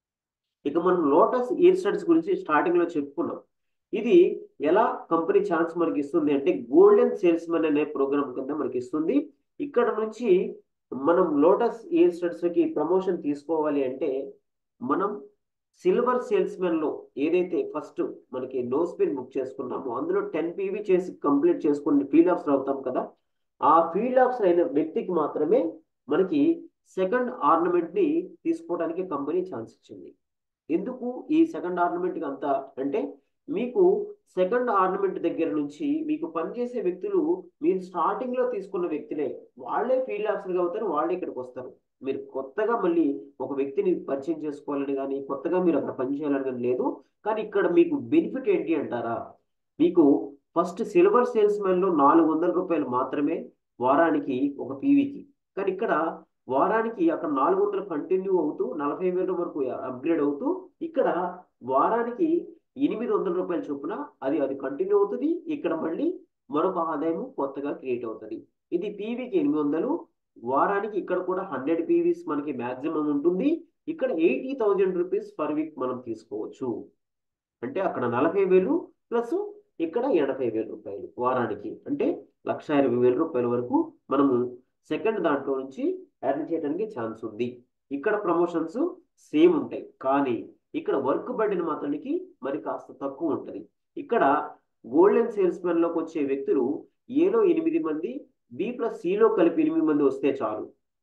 ఇక మనం లోటస్ ఇయర్ స్టడ్స్ గురించి స్టార్టింగ్ లో చెప్పుకున్నాం ఇది ఎలా కంపెనీ ఛాన్స్ మనకి ఇస్తుంది అంటే గోల్డెన్ సేల్స్ మెన్ అనే ప్రోగ్రామ్ కింద మనకి ఇస్తుంది ఇక్కడ నుంచి మనం లోటస్ ఇయర్ స్టడ్స్ కి ప్రమోషన్ తీసుకోవాలి అంటే మనం సిల్వర్ సేల్స్ మెన్ లో ఏదైతే ఫస్ట్ మనకి నో స్పిన్ బుక్ చేసుకున్నామో అందులో టెన్ పీవీ చేసి కంప్లీట్ చేసుకుని ఫీల్డ్ ఆఫ్సర్ అవుతాం కదా ఆ ఫీల్డ్ ఆఫ్సర్ అయిన వ్యక్తికి మాత్రమే మనకి సెకండ్ ఆర్నమెంట్ ని తీసుకోవడానికి కంపెనీ ఛాన్స్ ఇచ్చింది ఎందుకు ఈ సెకండ్ ఆర్నమెంట్ అంత అంటే మీకు సెకండ్ ఆర్నమెంట్ దగ్గర నుంచి మీకు పనిచేసే వ్యక్తులు మీరు స్టార్టింగ్ లో తీసుకున్న వ్యక్తులే వాళ్ళే ఫీల్డ్ ఆఫీసర్గా అవుతారు వాళ్ళే ఇక్కడికి వస్తారు మీరు కొత్తగా మళ్ళీ ఒక వ్యక్తిని పరిచయం చేసుకోవాలని కానీ కొత్తగా మీరు అక్కడ పనిచేయాలని కానీ లేదు కానీ ఇక్కడ మీకు బెనిఫిట్ ఏంటి అంటారా మీకు ఫస్ట్ సిల్వర్ సేల్స్ లో నాలుగు వందల రూపాయలు మాత్రమే వారానికి ఒక పీవీకి కానీ ఇక్కడ వారానికి అక్కడ నాలుగు వందలు కంటిన్యూ అవుతూ నలభై వేల వరకు అప్గ్రేడ్ అవుతూ ఇక్కడ వారానికి ఎనిమిది వందల రూపాయల చొప్పున అది అది కంటిన్యూ అవుతుంది ఇక్కడ మళ్ళీ మరొక ఆదాయం కొత్తగా క్రియేట్ అవుతుంది ఇది పీవీకి ఎనిమిది వందలు వారానికి ఇక్కడ కూడా హండ్రెడ్ పీవీస్ మనకి మాక్సిమం ఉంటుంది ఇక్కడ eighty thousand rupees per week మనం తీసుకోవచ్చు అంటే అక్కడ నలభై వేలు ప్లస్ ఇక్కడ ఎనభై వేల రూపాయలు వారానికి అంటే లక్ష ఇరవై వేల రూపాయల వరకు మనము సెకండ్ దాంట్లో నుంచి ఎర్న్ చేయడానికి ఛాన్స్ ఉంది ఇక్కడ ప్రమోషన్స్ సేమ్ ఉంటాయి కానీ ఇక్కడ వర్క్ బర్డెన్ మాత్రానికి మరి కాస్త తక్కువ ఉంటుంది ఇక్కడ గోల్డెన్ సేల్స్ లోకి వచ్చే వ్యక్తులు ఏలో ఎనిమిది మంది బి ప్లస్ సిలో కలిపి ఎనిమిది మంది వస్తే చాలు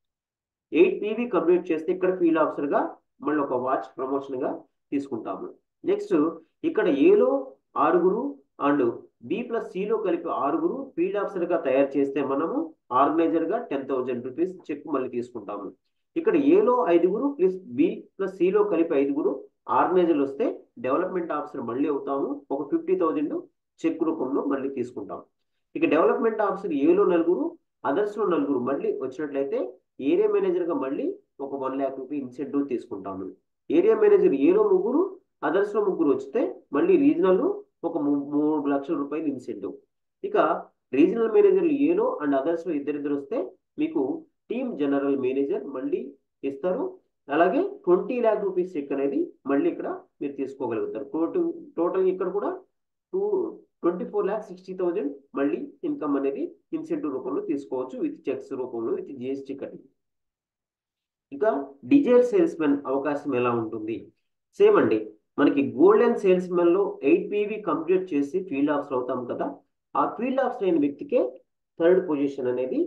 ఎయిట్ పీవీ కంప్లీట్ చేస్తే ఇక్కడ ఫీల్డ్ ఆఫీసర్గా మళ్ళీ ఒక వాచ్ ప్రమోషన్గా తీసుకుంటాము నెక్స్ట్ ఇక్కడ ఏలో ఆరుగురు అండ్ బి ప్లస్ సిలో కలిపి ఆరుగురు ఫీల్డ్ ఆఫీసర్గా తయారు చేస్తే మనము ఆర్గనైజర్గా టెన్ థౌజండ్ రూపీస్ చెక్ మళ్ళీ తీసుకుంటాము ఇక్కడ ఏలో ఐదుగురు ప్లస్ బి ప్లస్ సిలో కలిపి ఐదుగురు ఆర్గనైజర్లు వస్తే డెవలప్మెంట్ ఆఫీసర్ మళ్ళీ అవుతాము ఒక ఫిఫ్టీ థౌజండ్ చెక్ రూపంలో మళ్ళీ తీసుకుంటాం ఇక డెవలప్మెంట్ ఆఫీసర్ ఏలో నలుగురు అదర్స్లో నలుగురు మళ్ళీ వచ్చినట్లయితే ఏరియా మేనేజర్గా మళ్ళీ ఒక వన్ ల్యాక్ రూపీ ఇన్సెంటివ్ తీసుకుంటాను ఏరియా మేనేజర్ ఏలో ముగ్గురు అదర్స్లో ముగ్గురు వస్తే మళ్ళీ రీజనల్ ఒక మూ- మూడు లక్షల రూపాయలు ఇన్సెంటివ్ ఇక రీజనల్ మేనేజర్లు ఏలో అండ్ అదర్స్లో ఇద్దరిద్దరు వస్తే మీకు టీమ్ జనరల్ మేనేజర్ మళ్ళీ ఇస్తారు అలాగే ట్వంటీ ల్యాక్ రూపీస్ చెక్ అనేది మళ్ళీ ఇక్కడ మీరు తీసుకోగలుగుతారు టోటల్ టోటల్ ఇక్కడ కూడా two twenty four lakh sixty thousand మళ్ళీ ఇన్కమ్ అనేది ఇన్సెంటివ్ రూపంలో తీసుకోవచ్చు విత్ చెక్స్ రూపంలో విత్ జిఎస్టీ కటింగ్ ఇక డిజైర్ సేల్స్ మెన్ అవకాశం ఎలా ఉంటుంది సేమ్ అండి మనకి గోల్డెన్ సేల్స్ మెన్ లో ఎయిట్ పీవీ కంప్లీట్ చేసి ఫీల్డ్ ఆఫ్స్ అవుతాం కదా ఆ ఫీల్డ్ ఆఫ్స్ లేని వ్యక్తికే థర్డ్ పొజిషన్ అనేది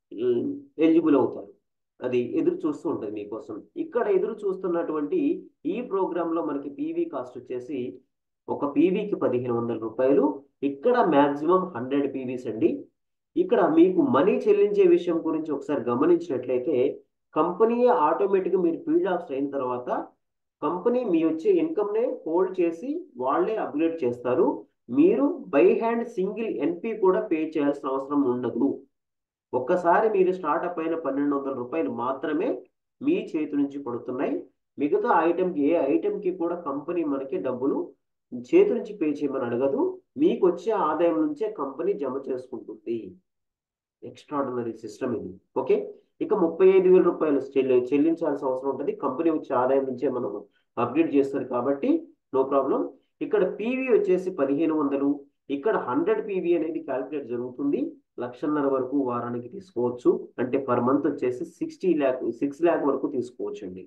ఎలిజిబుల్ అవుతారు అది ఎదురు చూస్తూ ఉంటుంది మీకోసం ఇక్కడ ఎదురు చూస్తున్నటువంటి ఈ ప్రోగ్రామ్ లో మనకి పీవీ కాస్ట్ వచ్చేసి ఒక పీవీకి పదిహేను వందల రూపాయలు ఇక్కడ మాక్సిమం హండ్రెడ్ పీవీస్ అండి ఇక్కడ మీకు మనీ చెల్లించే విషయం గురించి ఒకసారి గమనించినట్లయితే కంపెనీ ఆటోమేటిక్గా మీరు ఫీల్డ్ ఆఫ్ అయిన తర్వాత కంపెనీ మీ వచ్చే ఇన్కమ్నే హోల్డ్ చేసి వాళ్ళే అప్గ్రేడ్ చేస్తారు మీరు బై హ్యాండ్ సింగిల్ ఎన్పి కూడా పే చేయాల్సిన అవసరం ఉండదు ఒక్కసారి మీరు స్టార్ట్అప్ అయిన పన్నెండు వందల రూపాయలు మాత్రమే మీ చేతి నుంచి పడుతున్నాయి మిగతా ఐటెంకి ఏ ఐటెంకి కూడా కంపెనీ మనకి డబ్బులు చేతి నుంచి పే చేయమని అడగదు మీకు వచ్చే ఆదాయం నుంచే కంపెనీ జమ చేసుకుంటుంది ఎక్స్ట్రాడినరీ సిస్టమ్ ఇది ఓకే ఇక ముప్పై ఐదు వేల రూపాయలు చెల్లి చెల్లించాల్సిన అవసరం ఉంటుంది కంపెనీ వచ్చే ఆదాయం నుంచే మనం అప్డేట్ చేస్తారు కాబట్టి నో ప్రాబ్లం ఇక్కడ పీవీ వచ్చేసి పదిహేను వందలు ఇక్కడ హండ్రెడ్ పీవీ అనేది క్యాల్కులేట్ జరుగుతుంది లక్షన్నర వరకు వారానికి తీసుకోవచ్చు అంటే పర్ మంత్ వచ్చేసి సిక్స్టీ ల్యాక్ సిక్స్ ల్యాక్ వరకు తీసుకోవచ్చు అండి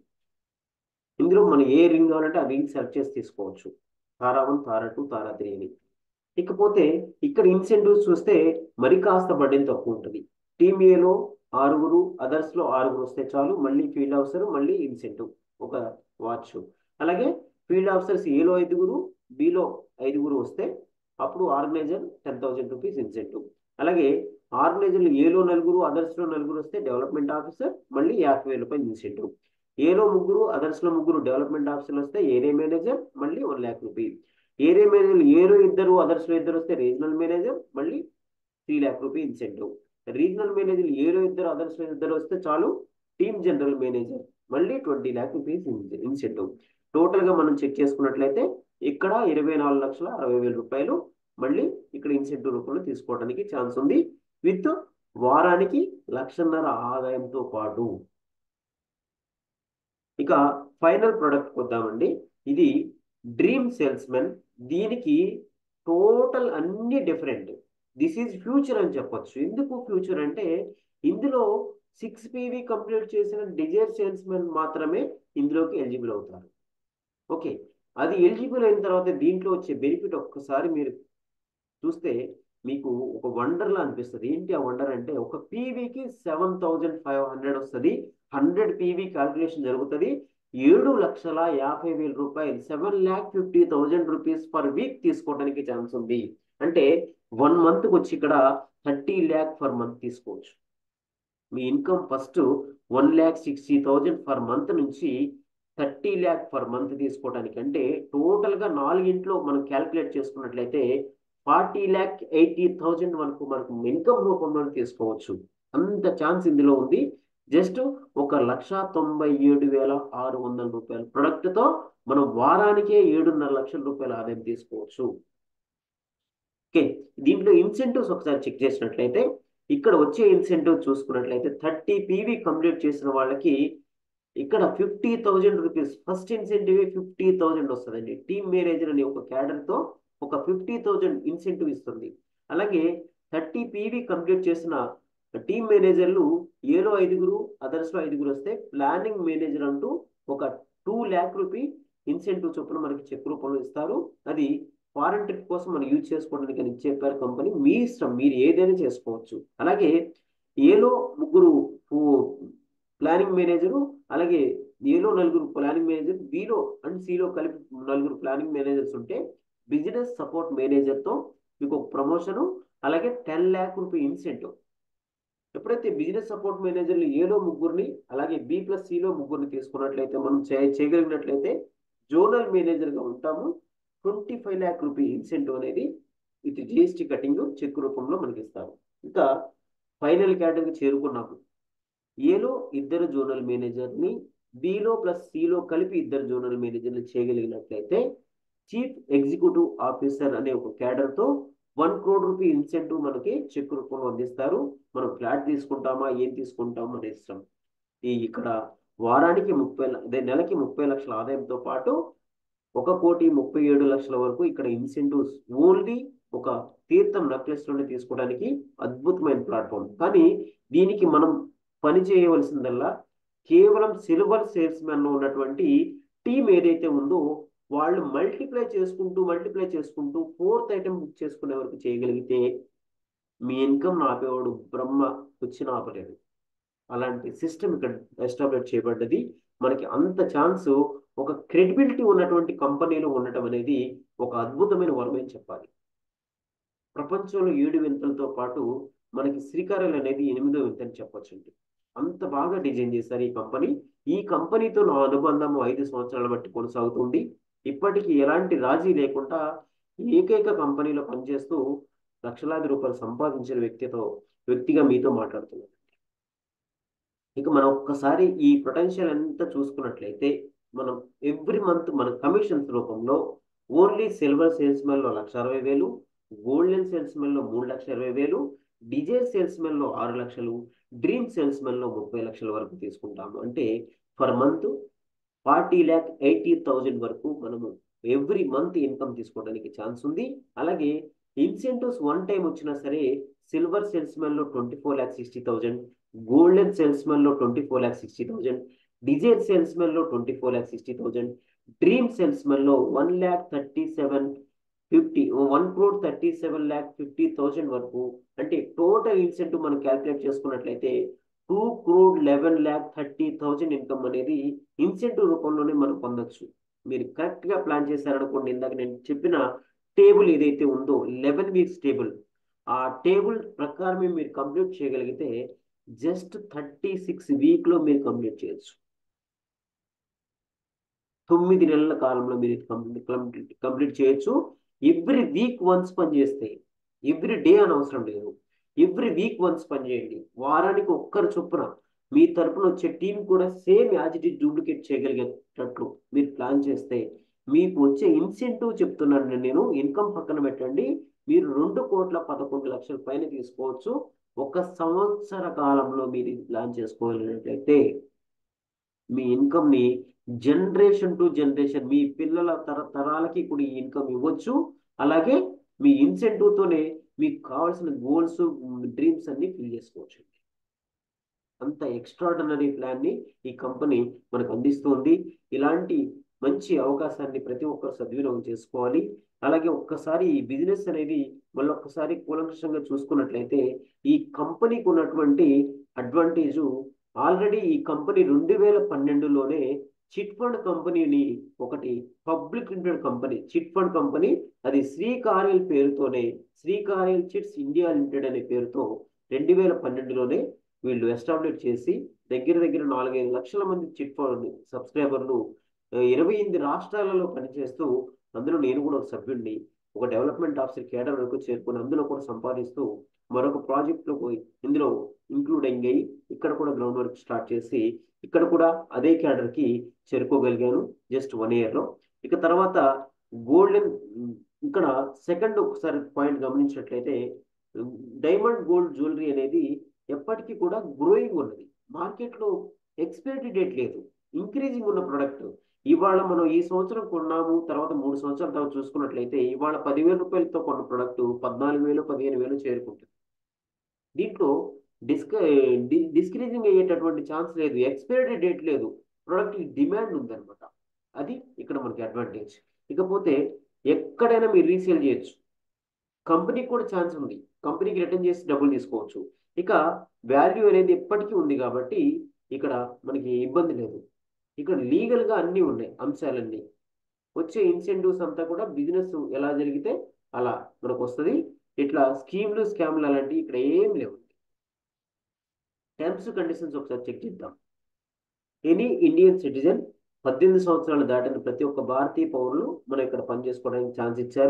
ఇందులో మనం ఏ రింగ్ కావాలంటే ఆ రింగ్ సెలెక్ట్ చేసి తీసుకోవచ్చు Tara one Tara two Tara three అని ఇకపోతే ఇక్కడ ఇన్సెంటివ్స్ చూస్తే మరి కాస్త బడ్డెన్ తక్కువ ఉంటుంది టీమ్ ఏలో ఆరుగురు అదర్స్ లో ఆరుగురు వస్తే చాలు మళ్ళీ ఫీల్డ్ ఆఫీసర్ మళ్ళీ ఇన్సెంటివ్ ఒక వాచ్ అలాగే ఫీల్డ్ ఆఫీసర్స్ ఏలో ఐదుగురు బిలో ఐదుగురు వస్తే అప్పుడు organiser ten thousand rupees incentive అలాగే ఆర్గనైజర్లు ఏలో నలుగురు అదర్స్ లో నలుగురు వస్తే డెవలప్మెంట్ ఆఫీసర్ మళ్ళీ యాభై వేల రూపాయలు ఇన్సెంటివ్ ఏలో ముగ్గురు అదర్స్ లో ముగ్గురు డెవలప్మెంట్ ఆఫీసర్లు వస్తే ఏరియా మేనేజర్ మళ్ళీ one lakh rupee area manager ఏలో ఇద్దరు అదర్స్ లో ఇద్దరు వస్తే రీజనల్ మేనేజర్ మళ్ళీ three lakh rupee incentive regional manager ఏలో ఇద్దరు అదర్స్ లో ఇద్దరు వస్తే చాలు టీమ్ జనరల్ మేనేజర్ మళ్ళీ twenty lakh rupees incentive total గా మనం చెక్ చేసుకున్నట్లయితే ఇక్కడ ఇరవై నాలుగు లక్షల అరవై వేల రూపాయలు మళ్ళీ ఇక్కడ ఇన్సెంటివ్ రూపంలో తీసుకోవడానికి ఛాన్స్ ఉంది విత్ వారానికి లక్షన్నర ఆదాయంతో పాటు ఇక ఫైనల్ ప్రొడక్ట్ వద్దామండి ఇది డ్రీమ్ సేల్స్ మెన్ దీనికి టోటల్ అన్ని డిఫరెంట్ దిస్ ఈజ్ ఫ్యూచర్ అని చెప్పొచ్చు ఎందుకు ఫ్యూచర్ అంటే ఇందులో సిక్స్ పీవీ కంప్లీట్ చేసిన డిజైర్ సేల్స్ మెన్ మాత్రమే ఇందులోకి ఎలిజిబుల్ అవుతారు ఓకే అది ఎలిజిబుల్ అయిన తర్వాత దీంట్లో వచ్చే బెనిఫిట్ ఒక్కసారి మీరు చూస్తే మీకు ఒక వండర్లా అనిపిస్తుంది ఏంటి ఆ వండర్ అంటే ఒక పీవీకి సెవెన్ థౌజండ్ ఫైవ్ హండ్రెడ్ వస్తుంది హండ్రెడ్ పీవీ క్యాల్కులేషన్ జరుగుతుంది ఏడు లక్షల యాభై వేల రూపాయలు seven lakh fifty thousand rupees per week తీసుకోవడానికి ఛాన్స్ ఉంది అంటే వన్ మంత్కి వచ్చి ఇక్కడ థర్టీ ల్యాక్ పర్ మంత్ తీసుకోవచ్చు మీ income first one lakh sixty thousand per month నుంచి థర్టీ ల్యాక్ పర్ మంత్ తీసుకోవడానికి అంటే టోటల్గా నాలుగింట్లో మనం క్యాల్కులేట్ చేసుకున్నట్లయితే ఫార్టీ ల్యాక్ ఎయిటీ థౌజండ్ వరకు మనకు ఇన్కమ్ రూపంలో తీసుకోవచ్చు అంత ఛాన్స్ ఇందులో ఉంది జస్ట్ ఒక లక్ష తొంభై ఏడు వేల ఆరు వందల రూపాయల ప్రొడక్ట్తో మనం వారానికే ఏడున్నర లక్షల రూపాయల ఆదాయం తీసుకోవచ్చు ఓకే దీంట్లో ఇన్సెంటివ్స్ ఒకసారి చెక్ చేసినట్లయితే ఇక్కడ వచ్చే ఇన్సెంటివ్ చూసుకున్నట్లయితే థర్టీ పీవీ కంప్లీట్ చేసిన వాళ్ళకి ఇక్కడ fifty thousand rupees first incentive fifty thousand వస్తుందండి టీమ్ మేనేజర్ అనే ఒక క్యాడర్తో ఒక ఫిఫ్టీ థౌజండ్ ఇన్సెంటివ్ ఇస్తుంది అలాగే థర్టీ పీవీ కంప్లీట్ చేసిన టీమ్ మేనేజర్లు ఏలో ఐదుగురు అదర్స్లో ఐదుగురు వస్తే ప్లానింగ్ మేనేజర్ అంటూ ఒక టూ ల్యాక్ రూపీ ఇన్సెంటివ్ చొప్పున మనకి చెక్ రూపంలో ఇస్తారు అది ఫారెన్ ట్రిప్ కోసం మనం యూజ్ చేసుకోవడానికి అని చెప్పారు కంపెనీ మీ ఇష్టం మీరు ఏదైనా చేసుకోవచ్చు అలాగే ఏలో ముగ్గురు ప్లానింగ్ మేనేజరు అలాగే ఏలో నలుగురు ప్లానింగ్ మేనేజర్ బిలో అండ్ సిలో కలిపి నలుగురు ప్లానింగ్ మేనేజర్స్ ఉంటే బిజినెస్ సపోర్ట్ మేనేజర్తో మీకు ఒక ప్రమోషను అలాగే టెన్ ల్యాక్ రూపీ ఇన్సెంటివ్ ఎప్పుడైతే బిజినెస్ సపోర్ట్ మేనేజర్లు ఏలో ముగ్గురిని అలాగే బి ప్లస్ సిలో ముగ్గురిని తీసుకున్నట్లయితే మనం చేయగలిగినట్లయితే జోనల్ మేనేజర్గా ఉంటాము twenty five lakh rupee incentive అనేది విత్ జిఎస్టీ కటింగ్ చెక్ రూపంలో మనకి ఇస్తారు ఇంకా ఫైనల్ కేటగిరీ చేరుకున్నాము ఏలో ఇద్దరు జోనల్ మేనేజర్ని బిలో ప్లస్ సిలో కలిపి ఇద్దరు జోనల్ మేనేజర్ని చేయగలిగినట్లయితే చీఫ్ ఎగ్జిక్యూటివ్ ఆఫీసర్ అనే ఒక క్యాడర్తో వన్ క్రోడ్ రూపీ ఇన్సెంటివ్ మనకి చెక్ రూపంలో అందిస్తారు మనం ఫ్లాట్ తీసుకుంటామా ఏం తీసుకుంటామా అనే ఇష్టం ఈ ఇక్కడ వారానికి ముప్పై అదే నెలకి ముప్పై లక్షల ఆదాయంతో పాటు ఒక కోటి ముప్పై ఏడు లక్షల వరకు ఇక్కడ ఇన్సెంటివ్స్ ఓన్లీ ఒక తీర్థం నెక్లెస్ లోనే తీసుకోవడానికి అద్భుతమైన ప్లాట్ఫామ్ కానీ దీనికి మనం పని చేయవలసిందల్లా కేవలం సిల్వర్ సేల్స్ మ్యాన్ లో ఉన్నటువంటి టీం ఏదైతే ఉందో వాళ్ళు మల్టిప్లై చేసుకుంటూ మల్టిప్లై చేసుకుంటూ ఫోర్త్ ఐటమ్ బుక్ చేసుకునే వరకు చేయగలిగితే మీ ఇన్కమ్ ఆపేవాడు బ్రహ్మ వచ్చిన ఆపలేడు అలాంటి సిస్టమ్ ఇక్కడ ఎస్టాబ్లిష్ చేయబడ్డది మనకి అంత ఛాన్స్ ఒక క్రెడిబిలిటీ ఉన్నటువంటి కంపెనీలో ఉండటం అనేది ఒక అద్భుతమైన వరం అని చెప్పాలి ప్రపంచంలో ఏడు వింతలతో పాటు మనకి శ్రీకారాలు అనేది ఎనిమిదో వింత అని చెప్పొచ్చండి అంత బాగా డిజైన్ చేశారు ఈ కంపెనీ ఈ కంపెనీతో నా అనుబంధం ఐదు సంవత్సరాల బట్టి కొనసాగుతుంది ఇప్పటికీ ఎలాంటి రాజీ లేకుండా ఏకైక కంపెనీలో పనిచేస్తూ లక్షలాది రూపాయలు సంపాదించిన వ్యక్తితో వ్యక్తిగా మీతో మాట్లాడుతున్నాను ఇక మనం ఒక్కసారి ఈ పొటెన్షియల్ అంతా చూసుకున్నట్లయితే మనం ఎవ్రీ మంత్ మన కమిషన్స్ రూపంలో ఓన్లీ సిల్వర్ సేల్స్ మెన్లో లక్ష అరవై వేలు గోల్డెన్ సేల్స్ మెన్లో మూడు లక్షల ఇరవై వేలు డిజైర్ సేల్స్ మెన్లో ఆరు లక్షలు డ్రీమ్ సేల్స్ మెన్లో ముప్పై లక్షల వరకు తీసుకుంటాము అంటే per month forty lakh eighty thousand వరకు మనము ఎవ్రీ మంత్ ఇన్కమ్ తీసుకోవడానికి ఛాన్స్ ఉంది అలాగే ఇన్సెంటివ్స్ వన్ టైం వచ్చినా సరే సిల్వర్ సేల్స్ మెన్లో twenty four lakh sixty thousand golden sales మెన్లో twenty four lakh sixty thousand desire sales మెన్లో twenty four lakh sixty thousand dream sales మెన్లో one lakh thirty seven fifty one crore thirty seven lakh fifty thousand వరకు అంటే total incentive మనం calculate చేసుకున్నట్లయితే two crore eleven lakh thirty thousand income అనేది incentive రూపంలోనే మనం పొందొచ్చు మీరు కరెక్ట్గా ప్లాన్ చేశారనుకోండి ఇందాక నేను చెప్పిన టేబుల్ ఏదైతే ఉందో లెవెన్ వీక్స్ టేబుల్ ఆ టేబుల్ ప్రకారమే మీరు కంప్లీట్ చేయగలిగితే జస్ట్ థర్టీ సిక్స్ వీక్లో మీరు కంప్లీట్ చేయొచ్చు తొమ్మిది నెలల కాలంలో మీరు కంప్లీట్ కంప్లీట్ కంప్లీట్ చేయొచ్చు ఎవ్రీ వీక్ వన్స్ పని చేస్తే ఎవ్రీ డే అని అవసరం లేదు ఎవ్రీ వీక్ వన్స్ పని చేయండి వారానికి ఒక్కరు చొప్పున మీ తరపున వచ్చే టీం కూడా same as it is duplicate చేయగలిగేటట్లు మీరు ప్లాన్ చేస్తే మీకు వచ్చే ఇన్సెంటివ్ చెప్తున్నాను నేను ఇన్కమ్ పక్కన పెట్టండి మీరు రెండు కోట్ల పదకొండు లక్షల పైన తీసుకోవచ్చు ఒక సంవత్సర కాలంలో మీరు ఇది ప్లాన్ చేసుకోగలిగినట్లయితే మీ ఇన్కమ్ ని జనరేషన్ టు జనరేషన్ మీ పిల్లల తరతరాలకి కూడా ఈ ఇన్కమ్ ఇవ్వచ్చు అలాగే మీ ఇన్సెంటివ్ తోనే మీకు కావాల్సిన గోల్స్ డ్రీమ్స్ అన్ని ఫిల్ చేసుకోవచ్చు అంత ఎక్స్ట్రాడనరీ ప్లాన్ ని ఈ కంపెనీ మనకు అందిస్తుంది ఇలాంటి మంచి అవకాశాన్ని ప్రతి ఒక్కరు సద్వినియోగం చేసుకోవాలి అలాగే ఒక్కసారి ఈ బిజినెస్ అనేది మళ్ళీ ఒక్కసారి కూలంకషంగా చూసుకున్నట్లయితే ఈ కంపెనీకి ఉన్నటువంటి అడ్వాంటేజ్ ఆల్రెడీ ఈ కంపెనీ రెండు వేల పన్నెండులోనే చిట్ ఫండ్ కంపెనీని ఒకటి public limited company chit fund company అది శ్రీకార్యల్ పేరుతోనే శ్రీకార్యల్ చిట్స్ ఇండియా లిమిటెడ్ అనే పేరుతో రెండు వేల పన్నెండులోనే వీళ్ళు ఎస్టాబ్లిష్ చేసి దగ్గర దగ్గర నాలుగైదు లక్షల మంది చిట్ ఫండ్ సబ్స్క్రైబర్లు ఇరవై ఎనిమిది రాష్ట్రాలలో పనిచేస్తూ అందులో నేను కూడా ఒక సభ్యుడిని ఒక డెవలప్మెంట్ ఆఫీసర్ కేడర్ వరకు చేరుకుని అందులో కూడా సంపాదిస్తూ మరొక ప్రాజెక్ట్లో పోయి ఇందులో ఇంక్లూడ్ అయ్యి ఇక్కడ కూడా గ్రౌండ్ వర్క్ స్టార్ట్ చేసి ఇక్కడ కూడా అదే క్యాడర్కి చేరుకోగలిగాను జస్ట్ వన్ ఇయర్లో ఇక తర్వాత గోల్డెన్ ఇక్కడ సెకండ్ ఒకసారి పాయింట్ గమనించినట్లయితే డైమండ్ గోల్డ్ జ్యువెలరీ అనేది ఎప్పటికీ కూడా గ్రోయింగ్ ఉన్నది మార్కెట్లో ఎక్స్పైరీ డేట్ లేదు ఇంక్రీజింగ్ ఉన్న ప్రొడక్ట్ ఇవాళ మనం ఈ సంవత్సరం కొన్నాము తర్వాత మూడు సంవత్సరాల తర్వాత చూసుకున్నట్లయితే ఇవాళ పదివేల రూపాయలతో కొన్న ప్రొడక్ట్ పద్నాలుగు వేలు పదిహేను వేలు చేరుకుంటుంది దీంట్లో డిస్క డిస్క్రీజింగ్ అయ్యేటటువంటి ఛాన్స్ లేదు ఎక్స్పైరీ డేట్ లేదు ప్రొడక్ట్ డిమాండ్ ఉందన్నమాట అది ఇక్కడ మనకి అడ్వాంటేజ్ ఇకపోతే ఎక్కడైనా మీరు రీసేల్ చేయొచ్చు కంపెనీకి కూడా ఛాన్స్ ఉంది కంపెనీకి రిటర్న్ చేసి డబ్బులు తీసుకోవచ్చు ఇక వాల్యూ అనేది ఎప్పటికీ ఉంది కాబట్టి ఇక్కడ మనకి ఇబ్బంది లేదు ఇక్కడ లీగల్గా అన్నీ ఉన్నాయి అంశాలన్నీ వచ్చే ఇన్సెంటివ్స్ అంతా కూడా బిజినెస్ ఎలా జరిగితే అలా మనకు వస్తుంది ఇట్లా స్కీమ్లు స్కామ్లు అలాంటివి ఇక్కడ ఏం లేవు టర్మ్స్ కండిషన్స్ ఒకసారి చెక్ చేద్దాం ఎనీ ఇండియన్ సిటిజన్ పద్దెనిమిది సంవత్సరాలు దాటిన ప్రతి ఒక్క భారతీయ పౌరులు మనం ఇక్కడ పనిచేసుకోవడానికి ఛాన్స్ ఇచ్చారు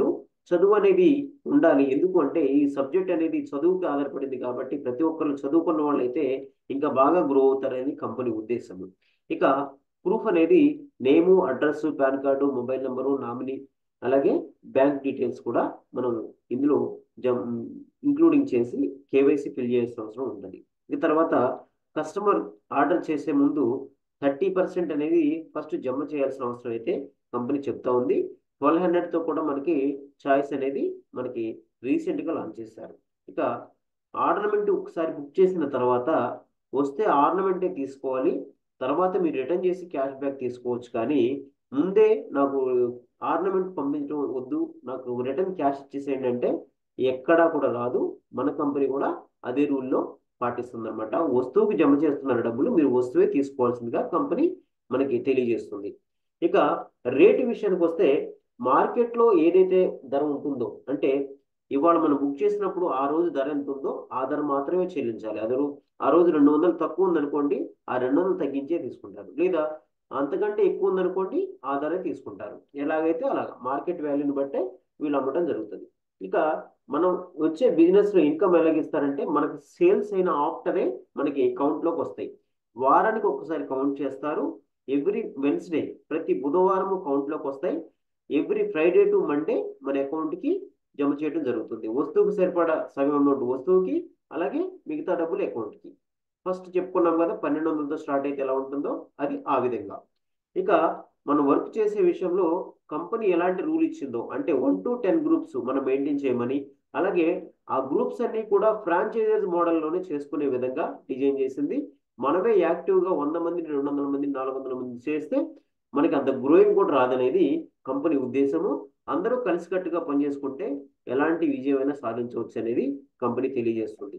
చదువు అనేది ఉండాలి ఎందుకు అంటే ఈ సబ్జెక్ట్ అనేది చదువుకి ఆధారపడింది కాబట్టి ప్రతి ఒక్కరు చదువుకున్న వాళ్ళైతే ఇంకా బాగా గ్రో అవుతారని కంపెనీ ఉద్దేశము ఇక ప్రూఫ్ అనేది name address PAN card mobile number nominee అలాగే బ్యాంక్ డీటెయిల్స్ కూడా మనం ఇందులో జమ్ ఇంక్లూడింగ్ చేసి కేవైసీ ఫిల్ చేయాల్సిన అవసరం ఉంటుంది ఇక తర్వాత కస్టమర్ ఆర్డర్ చేసే ముందు థర్టీ పర్సెంట్ అనేది ఫస్ట్ జమ చేయాల్సిన అవసరం అయితే కంపెనీ చెప్తా ఉంది ట్వెల్వ్ హండ్రెడ్తో కూడా మనకి చాయిస్ అనేది మనకి రీసెంట్గా లాంచ్ చేశారు ఇక ఆర్నమెంట్ ఒకసారి బుక్ చేసిన తర్వాత వస్తే ఆర్నమెంటే తీసుకోవాలి తర్వాత మీరు రిటర్న్ చేసి క్యాష్ బ్యాక్ తీసుకోవచ్చు కానీ ముందే నాకు ఆర్నమెంట్ పంపించడం వద్దు నాకు రిటర్న్ క్యాష్ ఇచ్చేసేయండి అంటే ఎక్కడా కూడా రాదు మన కంపెనీ కూడా అదే రూల్లో పాటిస్తుంది అనమాట వస్తువుకి జమ చేస్తున్న డబ్బులు మీరు వస్తువే తీసుకోవాల్సిందిగా కంపెనీ మనకి తెలియజేస్తుంది ఇక రేటు విషయానికి వస్తే మార్కెట్లో ఏదైతే ధర ఉంటుందో అంటే ఇవాళ మనం బుక్ చేసినప్పుడు ఆ రోజు ధర ఎంత ఉందో ఆ ధర మాత్రమే చెల్లించాలి అదే ఆ రోజు రెండు వందలు తక్కువ ఉందనుకోండి ఆ రెండు వందలు తగ్గించే తీసుకుంటారు లేదా అంతకంటే ఎక్కువ ఉందనుకోండి ఆ ధరే తీసుకుంటారు ఎలాగైతే అలాగ మార్కెట్ వాల్యూని బట్టే వీళ్ళు అమ్మటం జరుగుతుంది ఇక మనం వచ్చే బిజినెస్ లో ఇన్కమ్ ఎలాగిస్తారంటే మనకి సేల్స్ అయిన ఆఫ్టరే మనకి అకౌంట్లోకి వస్తాయి వారానికి ఒకసారి కౌంట్ చేస్తారు ఎవ్రీ వెన్స్డే ప్రతి బుధవారం కౌంట్లోకి వస్తాయి ఎవ్రీ ఫ్రైడే టు మండే మన అకౌంట్కి జమ చేయడం జరుగుతుంది వస్తువుకి సరిపడా సగం అమౌంట్ వస్తువుకి అలాగే మిగతా డబ్బులు అకౌంట్కి ఫస్ట్ చెప్పుకున్నాం కదా పన్నెండు వందలతో స్టార్ట్ అయితే ఎలా ఉంటుందో అది ఆ విధంగా ఇక మనం వర్క్ చేసే విషయంలో కంపెనీ ఎలాంటి రూల్ ఇచ్చిందో అంటే వన్ టు టెన్ గ్రూప్స్ మనం మెయింటైన్ చేయమని అలాగే ఆ గ్రూప్స్ అన్ని కూడా ఫ్రాంచైజీస్ మోడల్లోనే చేసుకునే విధంగా డిజైన్ చేసింది మనమే యాక్టివ్గా వంద మంది రెండు వందల మంది నాలుగు వందల మంది చేస్తే మనకి అంత గ్రోయింగ్ కూడా రాదనేది కంపెనీ ఉద్దేశము అందరూ కలిసికట్టుగా పనిచేసుకుంటే ఎలాంటి విజయమైనా సాధించవచ్చు అనేది కంపెనీ తెలియజేస్తుంది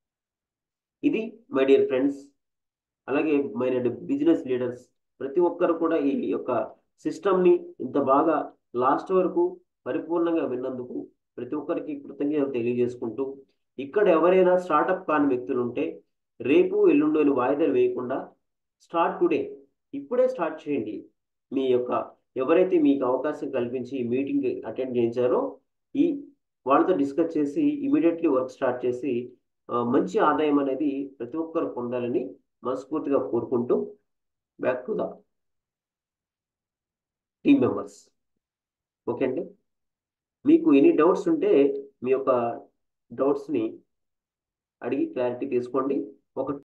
ఇది మై డియర్ ఫ్రెండ్స్ అలాగే మై బిజినెస్ లీడర్స్ ప్రతి ఒక్కరు కూడా ఈ యొక్క సిస్టమ్ని ఇంత బాగా లాస్ట్ వరకు పరిపూర్ణంగా విన్నందుకు ప్రతి ఒక్కరికి కృతజ్ఞతలు తెలియజేసుకుంటూ ఇక్కడ ఎవరైనా స్టార్టప్ కాని వ్యక్తులు ఉంటే రేపు ఎల్లుండి వాయిదాలు వేయకుండా స్టార్ట్ టుడే ఇప్పుడే స్టార్ట్ చేయండి మీ యొక్క ఎవరైతే మీకు అవకాశం కల్పించి ఈ మీటింగ్ అటెండ్ చేయించారో ఈ వాళ్ళతో డిస్కస్ చేసి ఇమీడియట్లీ వర్క్ స్టార్ట్ చేసి మంచి ఆదాయం అనేది ప్రతి ఒక్కరు పొందాలని మనస్ఫూర్తిగా కోరుకుంటూ back to the team members okay అండి మీకు ఎనీ డౌట్స్ ఉంటే మీ యొక్క డౌట్స్ని అడిగి క్లారిటీ తీసుకోండి ఒక